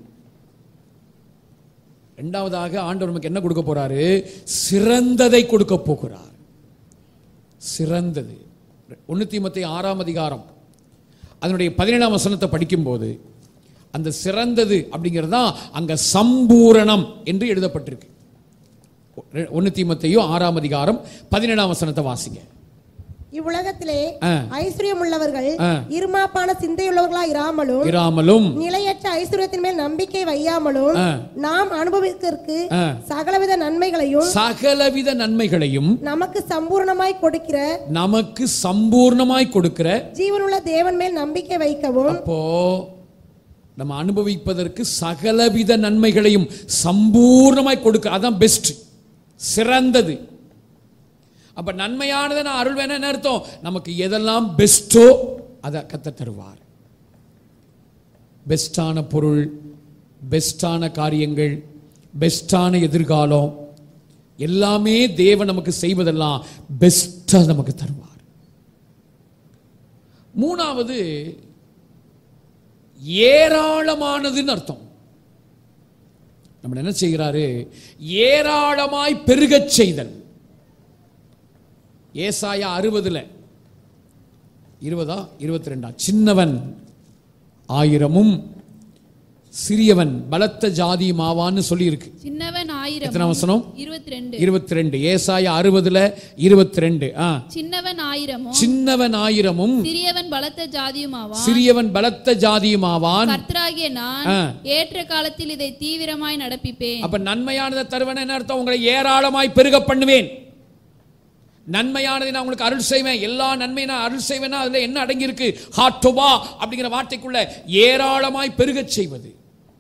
ரெண்டாவதாக ஆண்டவர் நமக்கு என்ன கொடுக்க போறாரு சிறந்ததை கொடுக்க போகிறார் சிறந்தது ஒன்று தீமத்தை ஆறாம் அதிகாரம் அதனுடைய பதினேழாம் வசனத்தை படிக்கும்போது அந்த சிறந்தது அப்படிங்கிறது தான் அங்க சம்பூரணம் என்று எழுதப்பட்டிருக்கு ஒன்று தீமத்தையும் ஆறாம் அதிகாரம் பதினேழாம் வசனத்தை வாசிங்க இவ்வுலகத்திலே ஆ. ஐஸ்வர்யம் உள்ளவர்கள் ஆ. இருமாப்பான சிந்தையுள்ளவர்களா இராமலும் இராமலும் நிலையற்ற ஐஸ்வர்யத்தின் மேல் நம்பிக்கை வையாமலும் ஆ. நாம் அனுபவிக்கிறதுக்கு ஆ. சகலவித நன்மைகளையும் சகலவித நன்மைகளையும் நமக்கு சம்பூர்ணமாய் கொடுக்கிற நமக்கு சம்பூர்ணமாய் கொடுக்கிற ஜீவனுள்ள தேவன் மேல் நம்பிக்கை வைக்கவும் அப்போ நம்ம அனுபவிப்பதற்கு சகலவித நன்மைகளையும் சம்பூர்ணமாய் கொடுக்க அதான் பெஸ்ட் சிறந்தது அப்ப நன்மையானதை நான் அருள் வேணும் என்ன அர்த்தம் நமக்கு எதெல்லாம் பெஸ்ட்டோ அதை கத்த தருவார் பெஸ்டான பொருள் பெஸ்டான காரியங்கள் பெஸ்டான எதிர்காலம் எல்லாமே தேவன் நமக்கு செய்வதெல்லாம் பெஸ்டா நமக்கு தருவார் மூணாவது ஏராளமானதுன்னு அர்த்தம் நம்ம என்ன செய்கிறாரு ஏராளமாய் பெருகச் செய்தல் ஏசாயா அறுபதுல இருபதா இருபத்தி ரெண்டா சின்னவன் ஆயிரமும் சிறியவன் பலத்த ஜாதியும் ஆவான்னு சொல்லியிருக்கு சின்னவன் எத்தனை வசனம்? ஆயிரம் இருபத்தி ரெண்டு இருபத்தி ரெண்டு ஏசாயா அறுபதுல இருபத்தி ரெண்டு ஆ சின்னவன் ஆயிரமும் சின்னவன் ஆயிரமும் சிறியவன் பலத்த ஜாதியுமாவான் சிறியவன் பலத்த ஜாதியுமாவான் கர்த்தராகிய நான் ஆ. ஏற்ற காலத்தில் இதை தீவிரமாய் நடப்பிப்பேன் அப்ப நன்மையானதை தருவேன் என்ன அர்த்தம் உங்களை ஏராளமாய் பெருக பண்ணுவேன் நன்மையானதை நான் உங்களுக்கு அருள் செய்வேன் எல்லா நன்மையும் நான் அருள் செய்வேன்னா அதுல என்ன அடங்கி இருக்கு ஹாட்டோபா அப்படிங்கிற வார்த்தைக்குள்ள ஏராளமாய் பெருகச் செய்வது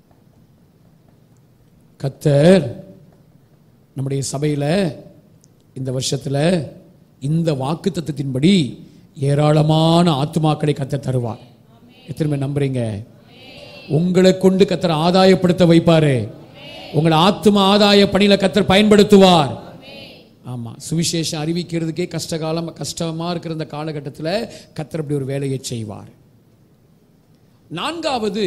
கத்தர் நம்முடைய சபையில இந்த வருஷத்துல இந்த வாக்கு தத்துவத்தின்படி ஏராளமான ஆத்துமாக்களை கத்தர் தருவார் எத்தனை பேர் நம்புறீங்க உங்களை கொண்டு கத்தர் ஆதாயப்படுத்த வைப்பாரு உங்களை ஆத்தும ஆதாய பணியில கத்தர் பயன்படுத்துவார் ஆமா சுவிசேஷம் அறிவிக்கிறதுக்கே கஷ்டகாலம் கஷ்டமா இருக்கிற இந்த காலகட்டத்தில் கத்தர் அப்படி ஒரு வேலையை செய்வார் நான்காவது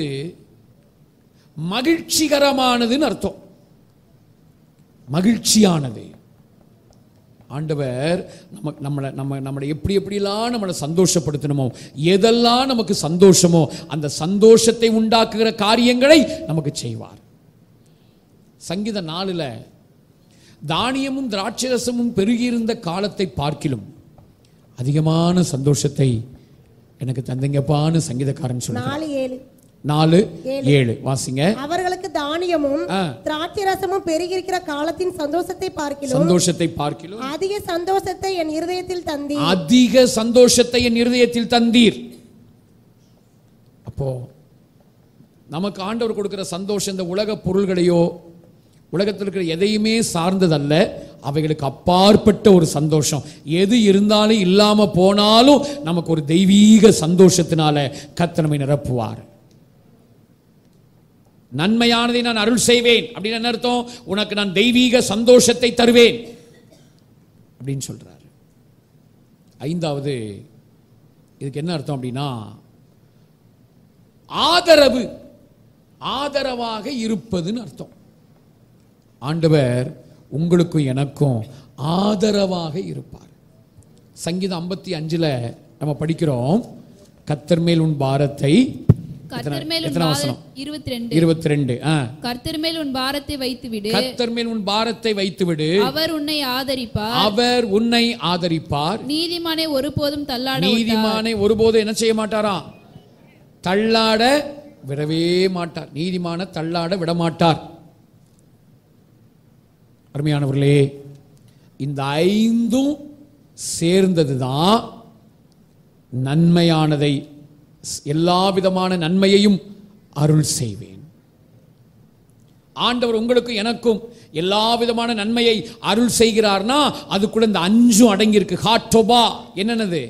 மகிழ்ச்சிகரமானதுன்னு அர்த்தம் மகிழ்ச்சியானது ஆண்டவர் நம்ம நம்மளை நம்ம நம்மளை எப்படி எப்படிலாம் நம்மளை சந்தோஷப்படுத்தணுமோ எதெல்லாம் நமக்கு சந்தோஷமோ அந்த சந்தோஷத்தை உண்டாக்குகிற காரியங்களை நமக்கு செய்வார் சங்கீத நாளில் தானியமும் திராட்சரசமும் பெருகியிருந்த காலத்தை பார்க்கிலும் அதிகமான சந்தோஷத்தை எனக்கு தந்தீங்கப்பான்னு சங்கீதக்காரன் சொல்றார் நாலு ஏழு நாலு ஏழு வாசிங்க அவர்களுக்கு தானியமும் ஆ. திராட்சை ரசமும் பெருகியிருக்கிற காலத்தின் சந்தோஷத்தை பார்க்கிலும் சந்தோஷத்தை பார்க்கிலும் அதிக சந்தோஷத்தை என் இருதயத்தில் தந்தி அதிக சந்தோஷத்தை என் இருதயத்தில் தந்தீர் அப்போ நமக்கு ஆண்டவர் கொடுக்கிற சந்தோஷம் இந்த உலக பொருள்களையோ உலகத்தில் இருக்கிற எதையுமே சார்ந்ததல்ல அவைகளுக்கு அப்பாற்பட்ட ஒரு சந்தோஷம் எது இருந்தாலும் இல்லாம போனாலும் நமக்கு ஒரு தெய்வீக சந்தோஷத்தினால கர்த்தர் நம்மை நிரப்புவார் நன்மையானதை நான் அருள் செய்வேன் அப்படின்னு என்ன அர்த்தம் உனக்கு நான் தெய்வீக சந்தோஷத்தை தருவேன் அப்படின்னு சொல்றாரு ஐந்தாவது இதுக்கு என்ன அர்த்தம் அப்படின்னா ஆதரவு ஆதரவாக இருப்பதுன்னு அர்த்தம் ஆண்டவர் உங்களுக்கும் எனக்கும் ஆதரவாக இருப்பார் சங்கீதம் ஐம்பத்தி அஞ்சுல நம்ம படிக்கிறோம் கத்தர் மேல் உன் பாரத்தை கர்த்தர் மேல் உன் எத்தனை பார- வசனம் இருபத்தி ரெண்டு இருபத்தி ரெண்டு கர்த்தர் மேல் உன் பாரத்தை வைத்து விடு கத்தர் மேல் உன் பாரத்தை வைத்து விடு அவர் உன்னை ஆதரிப்பார் அவர் உன்னை ஆதரிப்பார் நீதிமானை ஒருபோதும் தள்ளாட நீதிமானை ஒருபோதும் என்ன செய்ய மாட்டாராம் தள்ளாட விடவே மாட்டார் நீதிமான தள்ளாட விட மாட்டார் அருமையானவர்களே இந்த ஐந்தும் சேர்ந்ததுதான் நன்மையானதை எல்லா விதமான நன்மையையும் அருள் செய்வேன் ஆண்டவர் உங்களுக்கும் எனக்கும் எல்லா விதமான நன்மையை அருள் செய்கிறார்னா அதுக்குள்ள இந்த அஞ்சும் அடங்கி இருக்கு ஹாட்டோபா என்னன்னது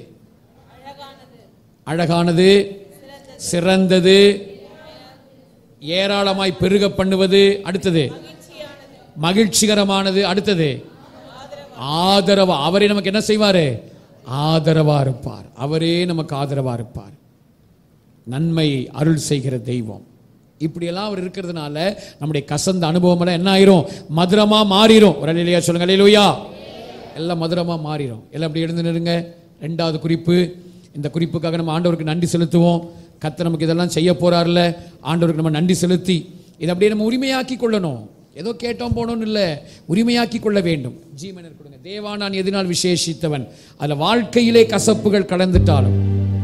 அழகானது சிறந்தது ஏராளமாய் பெருக பண்ணுவது அடுத்தது மகிழ்ச்சிகரமானது அடுத்தது ஆதரவா அவரே நமக்கு என்ன செய்வாரு ஆதரவா இருப்பார் அவரே நமக்கு ஆதரவா இருப்பார் நன்மை அருள் செய்கிற தெய்வம் இப்படியெல்லாம் அவர் இருக்கிறதுனால நம்முடைய கசந்த அனுபவம் எல்லாம் என்ன ஆயிரும் மதுரமா மாறிடும் ஒரு இல்லையா சொல்லுங்க அல்லேலூயா எல்லாம் மதுரமா மாறிடும் எல்லாம் அப்படி எழுந்து நிறுங்க ரெண்டாவது குறிப்பு இந்த குறிப்புக்காக நம்ம ஆண்டவருக்கு நன்றி செலுத்துவோம் கத்த நமக்கு இதெல்லாம் செய்ய போறாருல ஆண்டவருக்கு நம்ம நன்றி செலுத்தி இதை அப்படியே நம்ம உரிமையாக்கி கொள்ளணும் ஏதோ கேட்டோம் போனோம்னு இல்லை உரிமையாக்கி கொள்ள வேண்டும் ஜீவனர் கொடுங்க தேவா நான் எதினால் விசேஷித்தவன் அதுல வாழ்க்கையிலே கசப்புகள் கலந்துட்டாலும்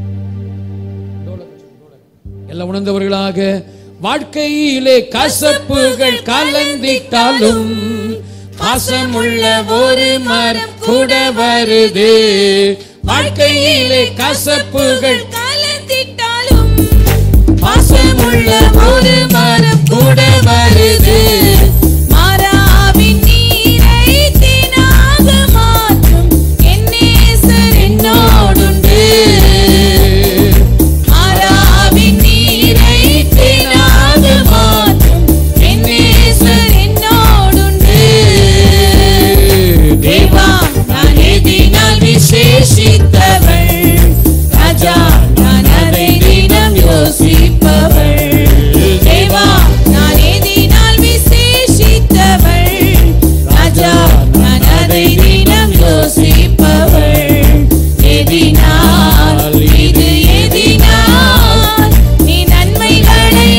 எல்லாம் உணர்ந்தவர்களாக வாழ்க்கையிலே கசப்புகள் கலந்திட்டாலும் பாசமுள்ள ஒரு மரம் கூட வருது வாழ்க்கையிலே கசப்புகள் கலந்திட்டாலும் பாசமுள்ள ஒரு மரம் கூட வருது மாறாவின் நீரை தேனாக மாற்றும் என் நேசர் என்னோடுண்டு மாறாவின் நீரை தேனாக மாற்றும் என் நேசர் என்னோடுண்டு தேவா நான் எதினால் விசேஷித்தவள் ராஜா நான் அதை தினம் யோசிப்பவள் தேவா நான் எதினால் விசேஷித்தவள் ராஜா நான் அதை தினம் யோசிப்பவள் எதினால் இது எதினால் நீ நன்மைகளை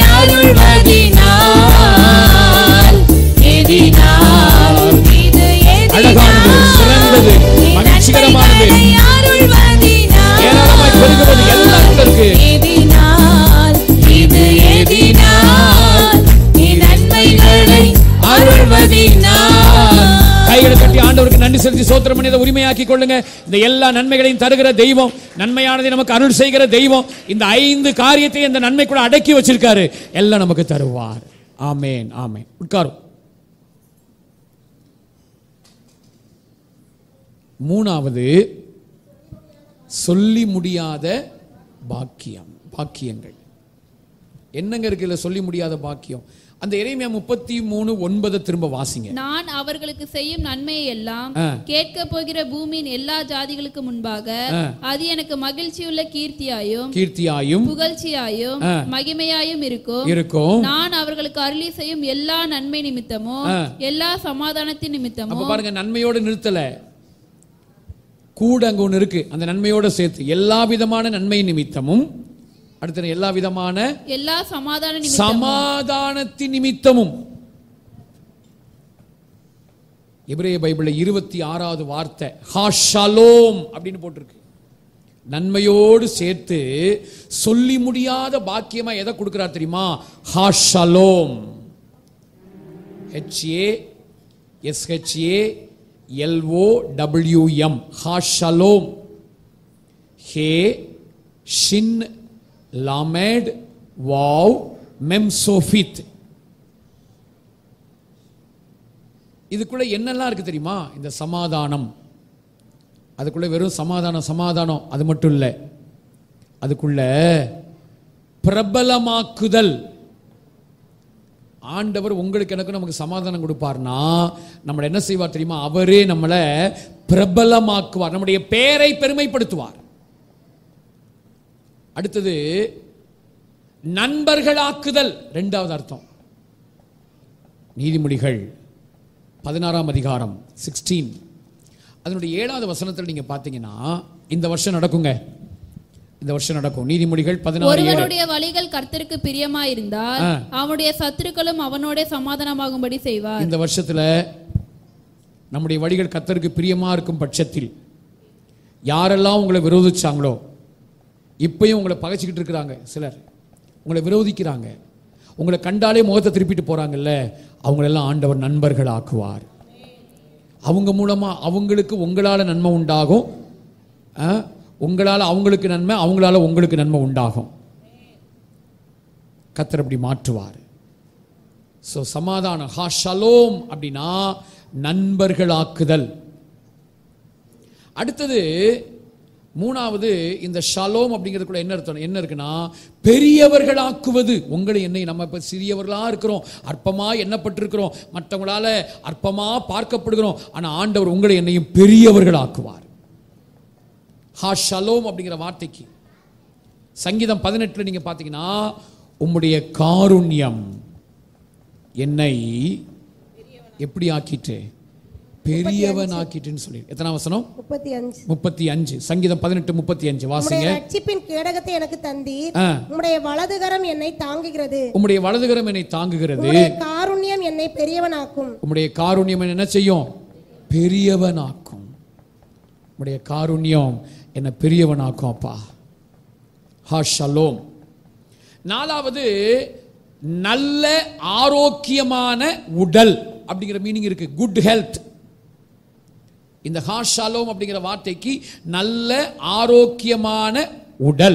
அருள்வதினால் எதினால் இது அழகானது, சிறந்தது, மகிழ்ச்சிகரமானது, ஏராளமாய் பெருகுவது எல்லாம் அங்க இருக்கு. எதினால் இது எதினால் நீ நன்மைகளை அருள்வதினால் கைகளை கட்டி ஆண்டவருக்கு நன்றி செலுத்தி சோத்திரம் பண்ணி இதை உரிமையாக்கி கொள்ளுங்க இந்த எல்லா நன்மைகளையும் தருகிற தெய்வம் நன்மையானதை நமக்கு அருள் செய்கிற தெய்வம் இந்த ஐந்து காரியத்தை இந்த நன்மைக்குள்ள அடக்கி வச்சிருக்காரு எல்லாம் நமக்கு தருவார் ஆமேன் ஆமேன் உட்காரும் மூணாவது சொல்லி முடியாத பாக்கியம் பாக்கியங்கள் என்னங்க இருக்கு இதுல சொல்லி முடியாத பாக்கியம் அந்த எரேமியா முப்பத்தி மூணு ஒன்பதை திரும்ப வாசிங்க நான் அவர்களுக்கு செய்யும் நன்மையை எல்லாம் ஆ. கேட்க போகிற பூமியின் எல்லா ஜாதிகளுக்கு முன்பாக ஆ. அது எனக்கு மகிழ்ச்சியுள்ள கீர்த்தியாயும் கீர்த்தியாயும் புகழ்ச்சியாயும் ஆ. மகிமையாயும் இருக்கும் இருக்கும் நான் அவர்களுக்கு அருளி செய்யும் எல்லா நன்மை நிமித்தமும் ஆ. எல்லா சமாதானத்தின் அப்ப நிமித்தமும் பாருங்க நன்மையோடு நிறுத்தல கூட அங்க ஒண்ணு இருக்கு அந்த நன்மையோட சேர்த்து எல்லா விதமான நன்மை நிமித்தமும் அடுத்த எல்லா விதமான எல்லா சமாதான நிமித்தமும் சமாதானத்தின் நிமித்தமும் எபிரேய பைபிள்ல இருபத்தி ஆறாவது வார்த்தை ஹாஷலோம் அப்படின்னு போட்டிருக்கு நன்மையோடு சேர்த்து சொல்லி முடியாத பாக்கியமா எதை கொடுக்கிறார் தெரியுமா ஹாஷலோம் ஹெச்ஏ எஸ்ஹெச்ஏ எல்ஓ டபிள்யூஎம் ஹாஷலோம் ஹே ஷின் லாமேட் வாவ் மெம்சோஃபித் இதுக்குள்ள என்னெல்லாம் இருக்கு தெரியுமா இந்த சமாதானம் அதுக்குள்ள வெறும் சமாதானம் சமாதானம் அது மட்டும் இல்லை அதுக்குள்ள பிரபலமாக்குதல் ஆண்டவர் உங்களுக்கு எனக்கு நமக்கு சமாதானம் கொடுப்பார்னா நம்மளை என்ன செய்வார் தெரியுமா அவரே நம்மளை பிரபலமாக்குவார் நம்முடைய பெயரை பெருமைப்படுத்துவார் அடுத்தது நண்பர்களாக்குதல் ரெண்டாவது அர்த்தம் நீதிமொழிகள் பதினாறாம் அதிகாரம் சிக்ஸ்டீன் அதனுடைய ஏழாவது வசனத்தில் நீங்க பார்த்தீங்கன்னா இந்த வருஷம் நடக்குங்க இந்த வருஷம் நடக்கும் நீதிமொழிகள் பதினாறு ஏழு ஒருவனுடைய வழிகள் கர்த்தருக்கு பிரியமாயிருந்தால் ஆ. அவனுடைய சத்துருக்களும் அவனோட சமாதானமாகும்படி செய்வார் இந்த வருஷத்துல நம்முடைய வழிகள் கத்தருக்கு பிரியமா இருக்கும் பட்சத்தில் யாரெல்லாம் உங்களை விரோதிச்சாங்களோ இப்பயும் உங்களை பகைச்சிக்கிட்டு இருக்கிறாங்க சிலர் உங்களை விரோதிக்கிறாங்க உங்களை கண்டாலே முகத்தை திருப்பிட்டு போறாங்கல்ல அவங்களெல்லாம் ஆண்டவர் நண்பர்கள் ஆக்குவார் அவங்க மூலமா அவங்களுக்கு உங்களால நன்மை உண்டாகும் ஆ? உங்களால அவங்களுக்கு நன்மை அவங்களால உங்களுக்கு நன்மை உண்டாகும் கத்தர் அப்படி மாற்றுவார் ஸோ சமாதானம் ஹா ஷலோம் அப்படின்னா நண்பர்களாக்குதல் அடுத்தது மூணாவது இந்த ஷலோம் அப்படிங்கிறதுக்குள்ள என்ன அர்த்தம் என்ன இருக்குன்னா பெரியவர்களாக்குவது உங்களை என்னை நம்ம இப்போ சிறியவர்களா இருக்கிறோம் அற்பமா எண்ணப்பட்டிருக்கிறோம் மற்றவங்களால அற்பமா பார்க்கப்படுகிறோம் ஆனா ஆண்டவர் உங்களை என்னையும் பெரியவர்களாக்குவார் ஹா ஷலோம் அப்படிங்கிற வார்த்தைக்கு சங்கீதம் பதினெட்டுல நீங்க பார்த்தீங்கன்னா உம்முடைய காருண்யம் என்னை எப்படி ஆக்கிட்டு பெரியவன் ஆக்கிட்டுன்னு சொல்லி எத்தனை வசனம் முப்பத்தி அஞ்சு முப்பத்தி அஞ்சு சங்கீதம் பதினெட்டு முப்பத்தி அஞ்சு வாசிங்க உம்முடைய ரட்சிப்பின் கேடகத்தை எனக்கு தந்தீர் ஆ. உம்முடைய வலதுகரம் என்னை தாங்குகிறது உம்முடைய வலதுகரம் என்னை தாங்குகிறது உம்முடைய காருண்யம் என்னை பெரியவனாக்கும் உம்முடைய காருண்யம் என்னை என்ன செய்யும் பெரியவனாக்கும் உம்முடைய காருண்யம் என்னை பெரியவனாக்கும் அப்பா ஹா ஷலோம் நாலாவது நல்ல ஆரோக்கியமான உடல் அப்படிங்கிற மீனிங் இருக்கு குட் ஹெல்த் இந்த ஹா ஷலோம் அப்படிங்கிற வார்த்தைக்கு நல்ல ஆரோக்கியமான உடல்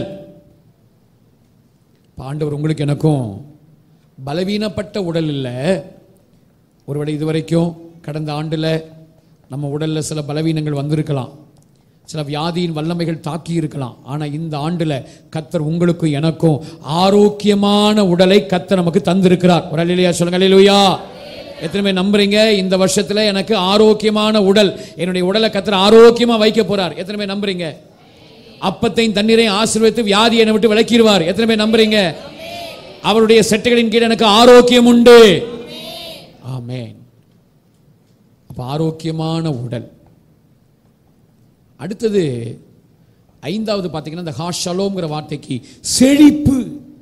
இப்ப ஆண்டவர் உங்களுக்கு எனக்கும் பலவீனப்பட்ட உடல் இல்லை ஒருவேளை இதுவரைக்கும் கடந்த ஆண்டுல நம்ம உடல்ல சில பலவீனங்கள் வந்திருக்கலாம் சில வியாதியின் வல்லமைகள் தாக்கி இருக்கலாம் ஆனா இந்த ஆண்டுல கத்தர் உங்களுக்கும் எனக்கும் ஆரோக்கியமான உடலை கத்தர் நமக்கு தந்திருக்கிறார் ஒரு அல்லையா சொல்லுங்க அல்லையா எத்தனை பேர் நம்புறீங்க இந்த வருஷத்துல எனக்கு ஆரோக்கியமான உடல் என்னுடைய உடலை கத்தர் ஆரோக்கியமா வைக்க போறார் எத்தனை பேர் நம்புறீங்க அப்பத்தையும் தண்ணீரையும் ஆசீர்வதித்து வியாதி என்னை விட்டு விலக்கிடுவார் எத்தனை பேர் நம்புறீங்க அவருடைய செட்டுகளின் கீழ் எனக்கு ஆரோக்கியம் உண்டு ஆமென் அப்ப ஆரோக்கியமான உடல் அடுத்தது ஐந்தாவது பார்த்தீங்கன்னா இந்த ஹாஷலோங்கிற வார்த்தைக்கு செழிப்பு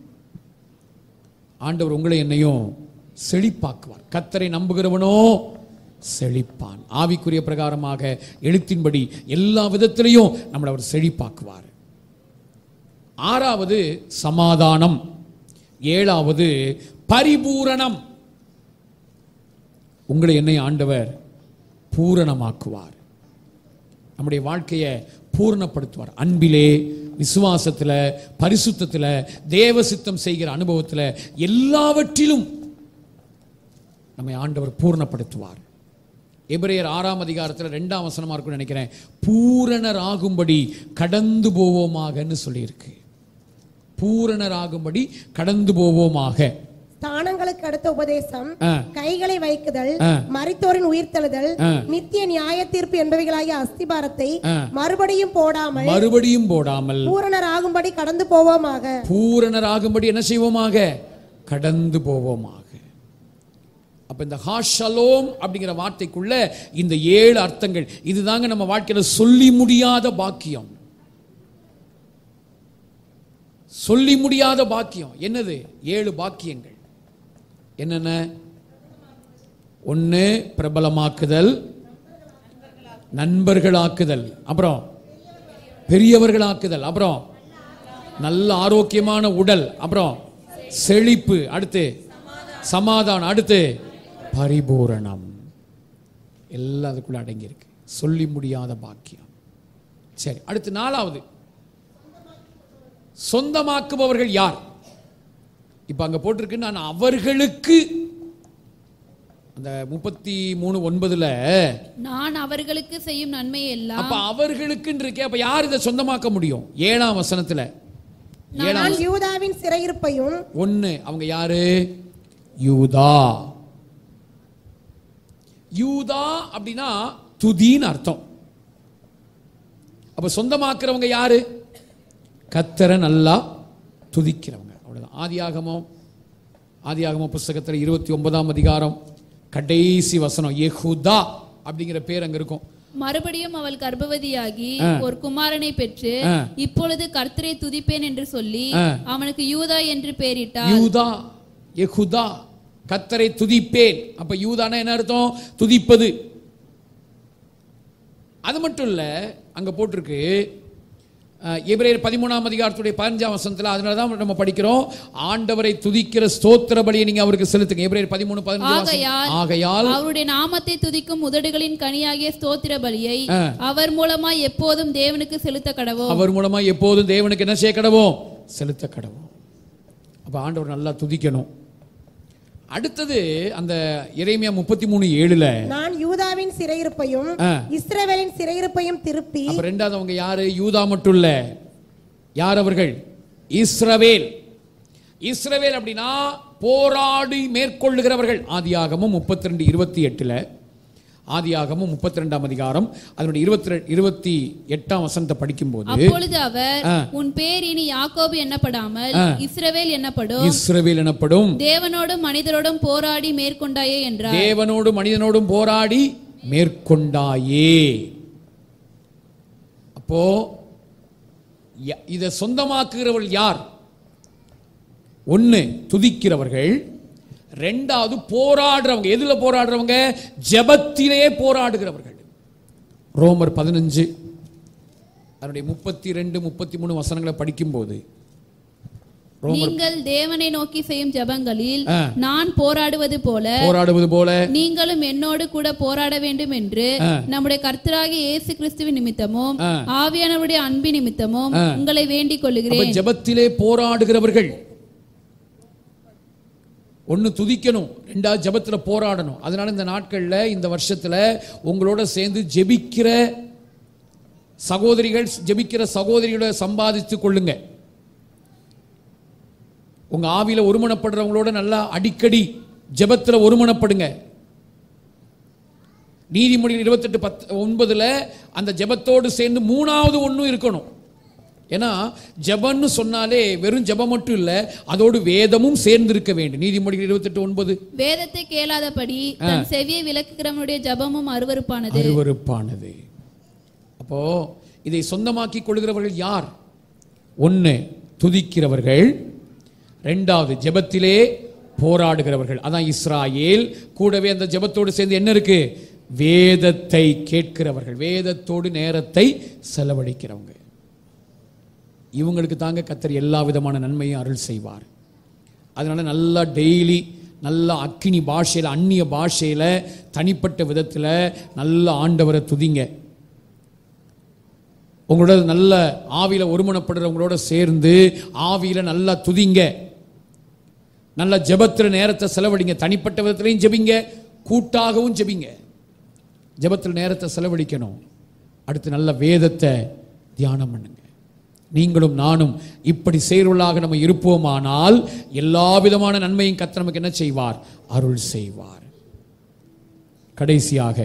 ஆண்டவர் உங்களை என்னையும் செழிப்பாக்குவார் கத்தரை நம்புகிறவனோ செழிப்பான் ஆவிக்குரிய பிரகாரமாக எழுத்தின்படி எல்லா விதத்திலையும் நம்மளை அவர் செழிப்பாக்குவார் ஆறாவது சமாதானம் ஏழாவது பரிபூரணம் உங்களை என்னை ஆண்டவர் பூரணமாக்குவார் நம்முடைய வாழ்க்கையை பூரணப்படுத்துவார் அன்பிலே விசுவாசத்தில் பரிசுத்தத்தில் தேவ சித்தம் செய்கிற அனுபவத்தில் எல்லாவற்றிலும் நம்மை ஆண்டவர் பூரணப்படுத்துவார் எபிரேயர் ஆறாம் அதிகாரத்தில் ரெண்டாம் வசனமா இருக்கும்னு நினைக்கிறேன் பூரணராகும்படி கடந்து போவோமாகன்னு சொல்லியிருக்கு பூரணராகும்படி கடந்து போவோமாக ஸ்தானங்களுக்கு மரணத்துக்கு அடுத்த உபதேசம் ஆ. கைகளை வைக்குதல் ஆ. மரித்தோரின் உயிர்த்தெழுதல் ஆ. நித்திய நியாய தீர்ப்பு என்பவைகளாகிய அஸ்திபாரத்தை ஆ. மறுபடியும் போடாமல் மறுபடியும் போடாமல் பூரணராகும்படி கடந்து போவோமாக பூரணராகும்படி என்ன செய்வோமாக கடந்து போவோமாக அப்ப இந்த ஹாஷலோம் அப்படிங்கிற வார்த்தைக்குள்ள இந்த ஏழு அர்த்தங்கள் இதுதாங்க நம்ம வாழ்க்கையில சொல்லி முடியாத பாக்கியம் சொல்லி முடியாத பாக்கியம் என்னது ஏழு பாக்கியங்கள் என்னென்ன ஒன்று பிரபலமாக்குதல் நண்பர்களாக்குதல் அப்புறம் பெரியவர்களாக்குதல் அப்புறம் நல்ல ஆரோக்கியமான உடல் அப்புறம் செழிப்பு அடுத்து சமாதானம் அடுத்து பரிபூரணம் எல்லாம் அதுக்குள்ள அடங்கியிருக்கு சொல்லி முடியாத பாக்கியம் சரி அடுத்து நாலாவது சொந்தமாக்குபவர்கள் யார் இப்ப அங்க போட்டிருக்கு நான் அவர்களுக்கு அந்த முப்பத்தி மூணு ஒன்பதுல நான் அவர்களுக்கு செய்யும் நன்மை எல்லாம் அப்ப அவர்களுக்குன்னு இருக்கே அப்ப யார் இதை சொந்தமாக்க முடியும் ஏழாம் வசனத்துல ஏழாம் நான் யூதாவின் சிறையிருப்பையும் ஒண்ணு அவங்க யாரு யூதா யூதா அப்படின்னா துதின்னு அர்த்தம் அப்ப சொந்தமாக்குறவங்க யாரு கத்தரை நல்லா துதிக்கிறவங்க அவ்வளவுதான் ஆதியாகமம் ஆதியாகமம் புஸ்தகத்துல இருபத்தி ஒன்பதாம் அதிகாரம் கடைசி வசனம் யெகூதா அப்படிங்கிற பேர் அங்க இருக்கும் மறுபடியும் அவள் கர்ப்பவதியாகி ஆ. ஒரு குமாரனை பெற்று ஆ. இப்பொழுது கர்த்தரை துதிப்பேன் என்று சொல்லி ஆ. அவனுக்கு யூதா என்று பெயரிட்டார் யூதா யெகூதா கத்தரை துதிப்பேன் அப்ப யூதானா என்ன அர்த்தம் துதிப்பது அது மட்டும் இல்ல அங்க போட்டிருக்கு அஹ், எபிரேயர் பதிமூணாம் அதிகாரத்துடைய பதினஞ்சாம் வசனத்துல அதனால தான் நம்ம படிக்கிறோம் ஆண்டவரை துதிக்கிற ஸ்தோத்திர பலியை நீங்க அவருக்கு செலுத்துங்க எபிரேயர் பதிமூணு பதினஞ்சு ஆகையால் வசனம். ஆகையால் அவருடைய நாமத்தை துதிக்கும் உதடுகளின் கனியாகிய ஸ்தோத்திர பலியை ஆ. அவர் மூலமாய் எப்போதும் தேவனுக்கு செலுத்த கடவோம் அவர் மூலமா எப்போதும் தேவனுக்கு என்ன செய்ய கடவோம் செலுத்த கடவோம் அப்ப ஆண்டவர் நல்லா துதிக்கணும் அடுத்தது அந்த இறைமையா முப்பத்தி மூணு ஏழுல நான் யூதாவின் சிறையிருப்பையும் ஆ. இஸ்ரவேலின் சிறையிருப்பையும் திருப்பி அப்ப ரெண்டாவது அவங்க யாரு யூதா மட்டும் இல்ல யார் அவர்கள் இஸ்ரவேல் இஸ்ரவேல் அப்படின்னா போராடி மேற்கொள்ளுகிறவர்கள் ஆதியாகமும் முப்பத்தி ரெண்டு இருபத்தி எட்டுல ஆதியாகமும் முப்பத்தி ரெண்டாம் அதிகாரம் அதனுடைய இருபத்தி இருபத்தி எட்டாம் வசனத்தை படிக்கும்போது அப்பொழுது அவர் ஆ. உன் பேர் இனி யாக்கோபு எண்ணப்படாமல் ஆ. இஸ்ரவேல் எண்ணப்படும் இஸ்ரவேல் எனப்படும் தேவனோடும் மனிதரோடும் போராடி மேற்கொண்டாயே என்றார் தேவனோடும் மனிதனோடும் போராடி மேற்கொண்டாயே அப்போ ய- இதை சொந்தமாக்குகிறவர்கள் யார் ஒண்ணு துதிக்கிறவர்கள் ரெண்டாவது போராடுறவங்க எதுல போராடுறவங்க ஜெபத்திலே போராடுகிறவர்கள் ரோமர் பதினஞ்சு அதனுடைய முப்பத்தி ரெண்டு முப்பத்தி மூணு வசனங்களை படிக்கும்போது ரோமர் நீங்கள் தேவனை நோக்கி செய்யும் ஜெபங்களில் ஆ. நான் போராடுவது போல போராடுவது போல நீங்களும் என்னோடு கூட போராட வேண்டும் என்று ஆ. நம்முடைய கர்த்தராகிய இயேசு கிறிஸ்துவின் நிமித்தமும் ஆ. ஆவியானவருடைய அன்பின் நிமித்தமும் ஆ. உங்களை வேண்டிக் அப்ப கொள்ளுகிறேன் ஜெபத்திலே போராடுகிறவர்கள் ஒன்னு துதிக்கணும் ரெண்டாவது ஜெபத்துல போராடணும் அதனால இந்த நாட்கள்ல இந்த வருஷத்துல உங்களோட சேர்ந்து ஜெபிக்கிற சகோதரிகள் ஜெபிக்கிற சகோதரிகளை சம்பாதித்து கொள்ளுங்க உங்க ஆவியில ஒருமனப்படுறவங்களோட நல்லா அடிக்கடி ஜெபத்துல ஒருமனப்படுங்க நீதிமொழிகள் இருபத்தெட்டு பத்து ஒன்பதுல அந்த ஜெபத்தோடு சேர்ந்து மூணாவது ஒன்றும் இருக்கணும் ஏன்னா ஜெபம்னு சொன்னாலே வெறும் ஜெபம் மட்டும் இல்ல அதோடு வேதமும் சேர்ந்து இருக்க வேண்டும் நீதிமொழிகள் இருபத்தெட்டு ஒன்பது வேதத்தை கேளாதபடி தன் செவியை விளக்குகிறவனுடைய ஜெபமும் அருவருப்பானது அருவருப்பானது அப்போ இதை சொந்தமாக்கி கொள்கிறவர்கள் யார் ஒன்று துதிக்கிறவர்கள் ரெண்டாவது ஜெபத்திலே போராடுகிறவர்கள் அதான் இஸ்ராயேல் கூடவே அந்த ஜெபத்தோடு சேர்ந்து என்ன இருக்கு வேதத்தை கேட்கிறவர்கள் வேதத்தோடு நேரத்தை செலவழிக்கிறவங்க இவங்களுக்கு தாங்க கத்தர் எல்லா விதமான நன்மையும் அருள் செய்வார் அதனால நல்லா டெய்லி நல்லா அக்கினி பாஷையில் அந்நிய பாஷையில் தனிப்பட்ட விதத்தில் நல்ல ஆண்டவரை துதிங்க உங்களோட நல்ல ஆவியில ஒருமனப்படுறவங்களோட சேர்ந்து ஆவியில நல்லா துதிங்க நல்ல ஜெபத்துல நேரத்தை செலவழிங்க தனிப்பட்ட விதத்திலையும் ஜெபிங்க கூட்டாகவும் ஜெபிங்க ஜெபத்தில் நேரத்தை செலவழிக்கணும் அடுத்து நல்ல வேதத்தை தியானம் பண்ணுங்க நீங்களும் நானும் இப்படி செயலுள்ளாக நம்ம இருப்போமானால் எல்லா விதமான நன்மையும் கர்த்தர் நமக்கு என்ன செய்வார் அருள் செய்வார் கடைசியாக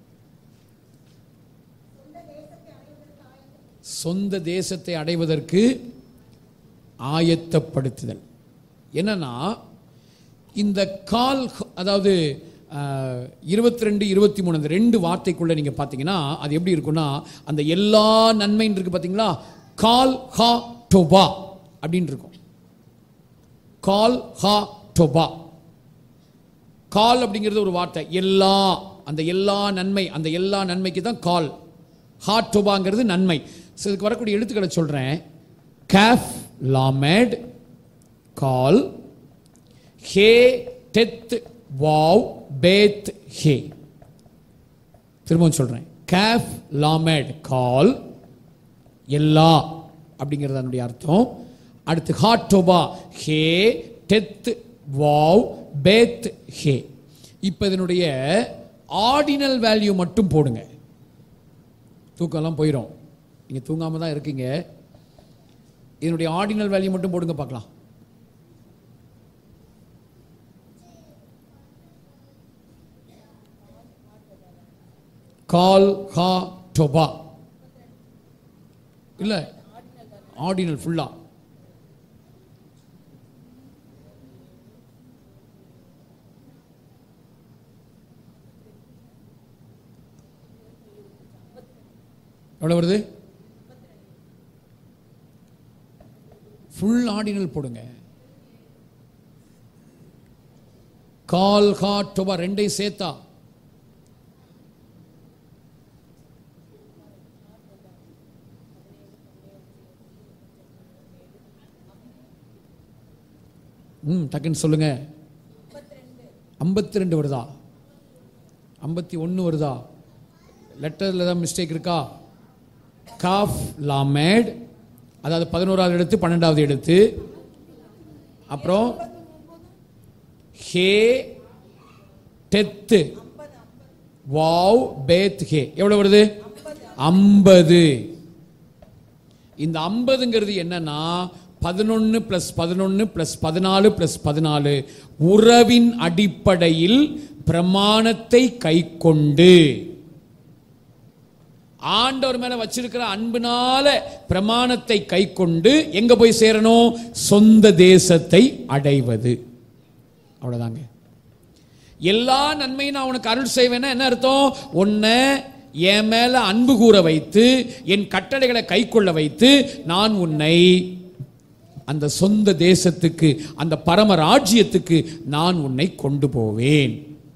சொந்த தேசத்தை அடைவதற்கு ஆயத்தப்படுத்துதல் என்னன்னா இந்த கால் அதாவது இருபத்தி ரெண்டு இருபத்தி மூணு அந்த ரெண்டு வார்த்தைக்குள்ள நீங்க பார்த்தீங்கன்னா அது எப்படி இருக்கும்னா அந்த எல்லா நன்மைன்னு இருக்கு பார்த்தீங்களா கால் ஹா டொபா அப்படின்னு இருக்கும் கால் ஹா டொபா கால் அப்படிங்கிறது ஒரு வார்த்தை எல்லா அந்த எல்லா நன்மை அந்த எல்லா நன்மைக்கு தான் கால் ஹாட் டோபாங்கிறது நன்மை ஸோ இதுக்கு வரக்கூடிய எழுத்துக்களை சொல்கிறேன் கேஃப் லாமேட் கால் ஹே டெத் வாவ் பேத் ஹே திரும்பவும் சொல்கிறேன் கேஃப் லாமேட் கால் எல்லா அப்படிங்கிறது அதனுடைய அர்த்தம் அடுத்து ஹாட்டோபா ஹே டெத் வாவ் பேத் ஹே இப்போ இதனுடைய ஆர்டினல் வேல்யூ மட்டும் போடுங்க தூக்கம்லாம் போயிடும் நீங்கள் தூங்காம தான் இருக்கீங்க இதனுடைய ஆர்டினல் வேல்யூ மட்டும் போடுங்க பார்க்கலாம் கால் ஹா டொபா இல்லை ஆர்டினல் ஃபுல்லா எவ்வளோ வருது ஃபுல் ஆர்டினல் போடுங்க கால் ஹா டொபா ரெண்டையும் சேர்த்தா ம் டக்குன்னு சொல்லுங்க ஐம்பத்தி ரெண்டு வருதா ஐம்பத்தி ஒன்று வருதா லெட்டரில் ஏதாவது மிஸ்டேக் இருக்கா காஃப் லாமேட் அதாவது பதினோராவது எடுத்து பன்னெண்டாவது எடுத்து அப்புறம் ஹே டெத்து வாவ் பேத் ஹே எவ்வளோ வருது ஐம்பது இந்த ஐம்பதுங்கிறது என்னன்னா பதினொன்று ப்ளஸ் பதினொன்று ப்ளஸ் பதினாலு ப்ளஸ் பதினாலு உறவின் அடிப்படையில் பிரமாணத்தை கைக்கொண்டு ஆண்டவர் மேல வச்சிருக்கிற அன்பினால பிரமாணத்தை கைக்கொண்டு எங்க போய் சேரணும் சொந்த தேசத்தை அடைவது அவ்வளவுதாங்க எல்லா நன்மையும் நான் உனக்கு அருள் செய்வேன்னா என்ன அர்த்தம் ஒன்ன என் மேல அன்பு கூற வைத்து என் கட்டளைகளை கைக்கொள்ள வைத்து நான் உன்னை அந்த சொந்த தேசத்துக்கு அந்த பரம ராஜ்யத்துக்கு நான் உன்னை கொண்டு போவேன்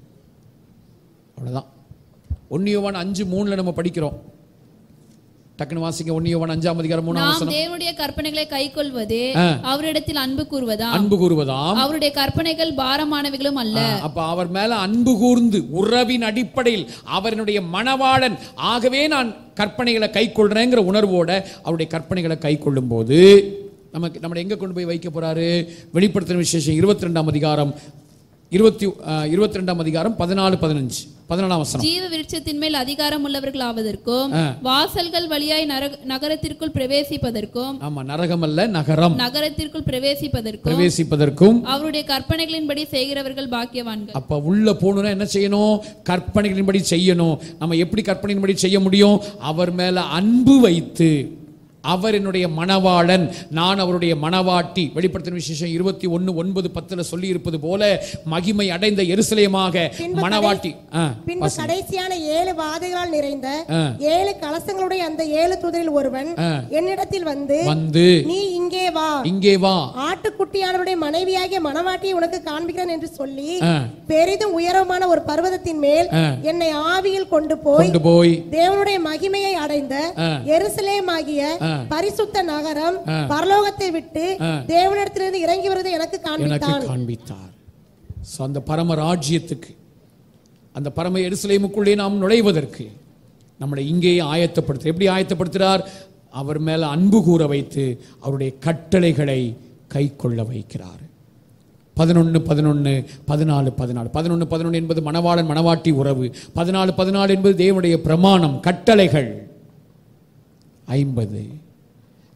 அவ்வளவுதான் ஒன்னியவான் அஞ்சு மூணுல நம்ம படிக்கிறோம் டக்குன்னு வாசிங்க ஒன்னியவான் அஞ்சாம் அதிகாரம் மூணாம் நாம் வசனம் தேவனுடைய கற்பனைகளை கைக்கொள்வதே ஆ. அவரிடத்தில் அன்பு கூறுவதாம் அன்பு கூறுவதாம் அவருடைய கற்பனைகள் பாரமானவைகளும் அல்ல அப்ப அவர் மேல அன்பு கூர்ந்து உறவின் அடிப்படையில் அவருடைய மணவாளன் ஆகவே நான் கற்பனைகளை கை கொள்றேங்கிற உணர்வோட அவருடைய கற்பனைகளை கை கொள்ளும் போது நமக்கு நம்மளை எங்க கொண்டு போய் வைக்க போறாரு வெளிப்படுத்தின விசேஷம் இருபத்தி ரெண்டாம் அதிகாரம் இருபத்தி இருபத்தி ரெண்டாம் அதிகாரம் பதினாலு பதினஞ்சு பதினாலாம் வசனம் ஜீவ விருட்சத்தின் மேல் அதிகாரம் உள்ளவர்கள் ஆவதற்கும் ஆ. வாசல்கள் வழியாய் நரக- நகரத்திற்குள் பிரவேசிப்பதற்கும் ஆமா நரகம் அல்ல நகரம் நகரத்திற்குள் பிரவேசிப்பதற்கும் பிரவேசிப்பதற்கும் அவருடைய கற்பனைகளின்படி செய்கிறவர்கள் பாக்கியவான்கள் அப்ப உள்ள போகணும்னா என்ன செய்யணும் கற்பனைகளின்படி செய்யணும் நம்ம எப்படி கற்பனையின்படி செய்ய முடியும் அவர் மேல அன்பு வைத்து அவர் என்னுடைய மணவாளன் நான் அவருடைய மணவாட்டி வெளிப்படுத்தின விசேஷம் இருபத்தி ஒன்னு ஒன்பது பத்துல சொல்லி இருப்பது போல மகிமை அடைந்த எருசலேமாக பின்பு மணவாட்டி ஆ, பின்பு வாசி. கடைசியான ஏழு வாதைகளால் நிறைந்த ஆ. ஏழு கலசங்களுடைய அந்த ஏழு தூதரில் ஒருவன் ஆ. என்னிடத்தில் வந்து வந்து நீ இங்கே வா இங்கே வா ஆட்டுக்குட்டியானவருடைய மனைவியாகிய மணவாட்டியை உனக்கு காண்பிக்கிறேன் என்று சொல்லி ஆ. பெரிதும் உயரமான ஒரு பர்வதத்தின் மேல் ஆ. என்னை ஆவியில் கொண்டு போய் கொண்டு போய் தேவனுடைய மகிமையை அடைந்த ஆ. எருசலேம் ஆகிய ஆ. பரிசுத்த நகரம் ஆ. பரலோகத்தை விட்டு ஆ. தேவனிடத்திலிருந்து இறங்கி வருவதை எனக்கு எனக்கு காண்பித்தான் காண்பித்தார் So, அந்த பரம ராஜ்யத்துக்கு அந்த பரம எருசலேமுக்குள்ளே நாம் நுழைவதற்கு நம்மளை இங்கேயே ஆயத்தப்படுத்து எப்படி ஆயத்தப்படுத்துகிறார் அவர் மேல அன்பு கூற வைத்து அவருடைய கட்டளைகளை கை கொள்ள வைக்கிறார் பதினொன்று பதினொன்று பதினாலு பதினாலு பதினொன்று பதினொன்று என்பது மணவாளன் மணவாட்டி உறவு பதினாலு பதினாலு என்பது தேவனுடைய பிரமாணம் கட்டளைகள் ஐம்பது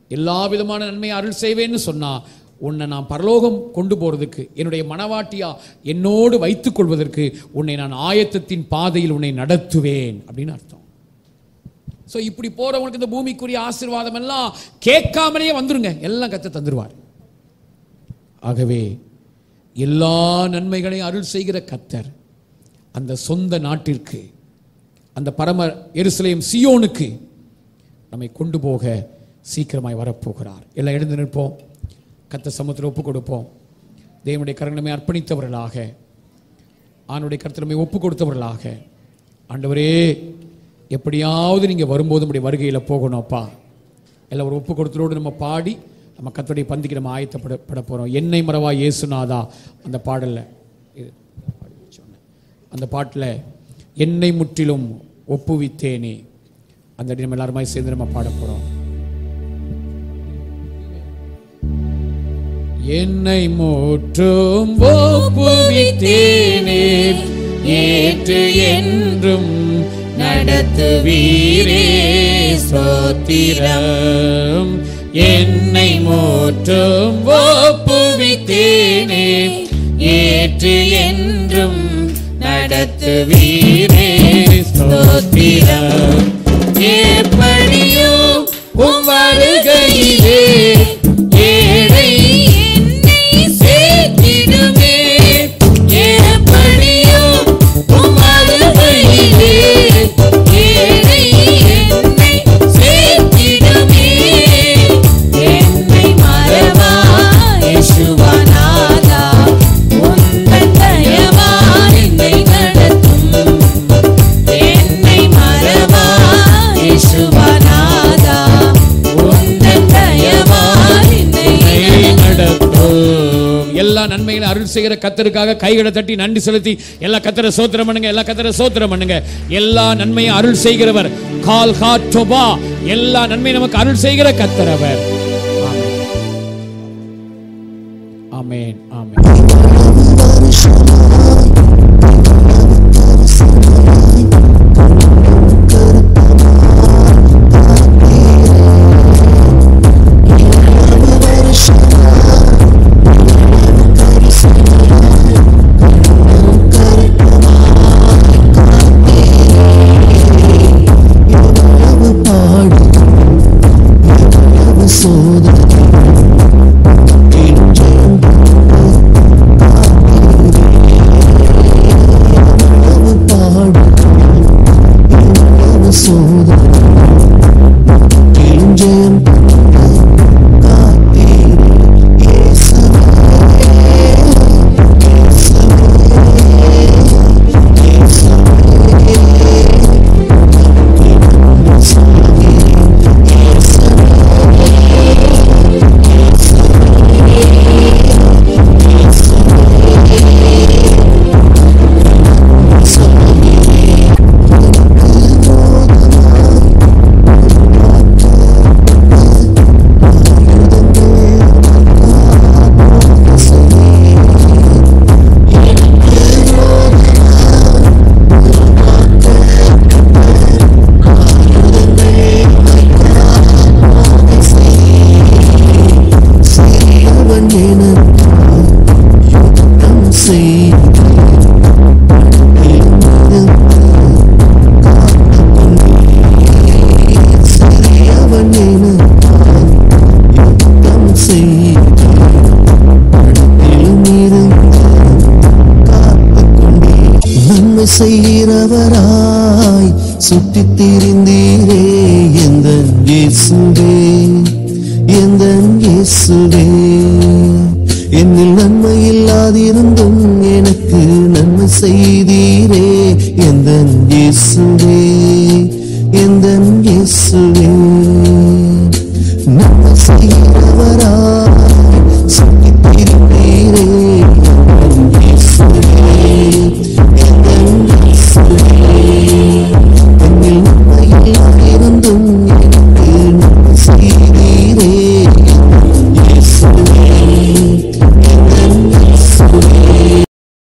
எல்லா விதமான நன்மையை அருள் செய்வேன்னு சொன்னா உன்னை நான் பரலோகம் கொண்டு போறதுக்கு என்னுடைய மனவாட்டியா என்னோடு வைத்துக் கொள்வதற்கு உன்னை நான் ஆயத்தத்தின் பாதையில் உன்னை நடத்துவேன் அப்படின்னு அர்த்தம் ஸோ இப்படி போறவங்களுக்கு இந்த பூமிக்குரிய ஆசீர்வாதம் எல்லாம் கேட்காமலேயே வந்துருங்க எல்லாம் கத்த தந்துருவார் ஆகவே எல்லா நன்மைகளையும் அருள் செய்கிற கத்தர் அந்த சொந்த நாட்டிற்கு அந்த பரம எருசலேம் சியோனுக்கு நம்மை கொண்டு போக சீக்கிரமாய் வரப்போகிறார் எல்லாம் எழுந்து நிற்போம் கத்த சமூகத்தில் ஒப்பு கொடுப்போம் தேவனுடைய கரங்களை அர்ப்பணித்தவர்களாக ஆணுடைய கருத்திலமை ஒப்பு கொடுத்தவர்களாக ஆண்டவரே எப்படியாவது நீங்கள் வரும்போது நம்முடைய வருகையில் போகணும்ப்பா எல்லாம் ஒரு ஒப்பு கொடுத்தலோடு நம்ம பாடி நம்ம கத்தோடைய பந்திக்கு நம்ம ஆயத்தப்பட பட போகிறோம் என்னை மறவா இயேசுநாதா அந்த பாடலில் இது பாடி முடிச்சோன்னே. அந்த பாட்டில் என்னை முற்றிலும் ஒப்புவித்தேனே அந்த அடி நம்ம எல்லாருமாய் சேர்ந்து நம்ம பாட போகிறோம் என்னை முற்றும் ஒப்புவித்தேனே ஏற்று என்றும் நடத்துவீரே ஸ்தோத்திரம் என்னை முற்றும் ஒப்புவித்தேனே ஏற்று என்றும் நடத்துவீரே ஸ்தோத்திரம் எப்படியோ உம் வருகையிலே ஏழை என்னை சேர்த்திடுமே எப்படியோ உம் வருகையிலே ஏழை என்னை சேர்த்திடுமே என்னை மறவா யேசுவநாதா, உந்தன் தயவால் என்னை நடத்தும். என்னை மறவா யேசுவநாதா, உந்தன் தயவால் என்னை நடத்தும் எல்லா நன்மைகளை அருள் செய்கிற கத்தருக்காக கைகளை தட்டி நன்றி செலுத்தி எல்லா கத்தரை சோத்திரம் பண்ணுங்க எல்லா கத்தரை சோத்திரம் பண்ணுங்க எல்லா நன்மையும் அருள் செய்கிறவர் கால் காற்றோபா எல்லா நன்மையும் நமக்கு அருள் செய்கிற கத்தர் அவர் ஆமென் ஆமென் ஆமென் நன்மை செய்கிறவராய் சுற்றித் திரிந்தீரே எந்த இயேசுவே எந்த இயேசுவே என்னில் நன்மை இல்லாதிருந்தும் எனக்கு நன்மை செய்தீரே எந்த இயேசுவே எந்த இயேசுவே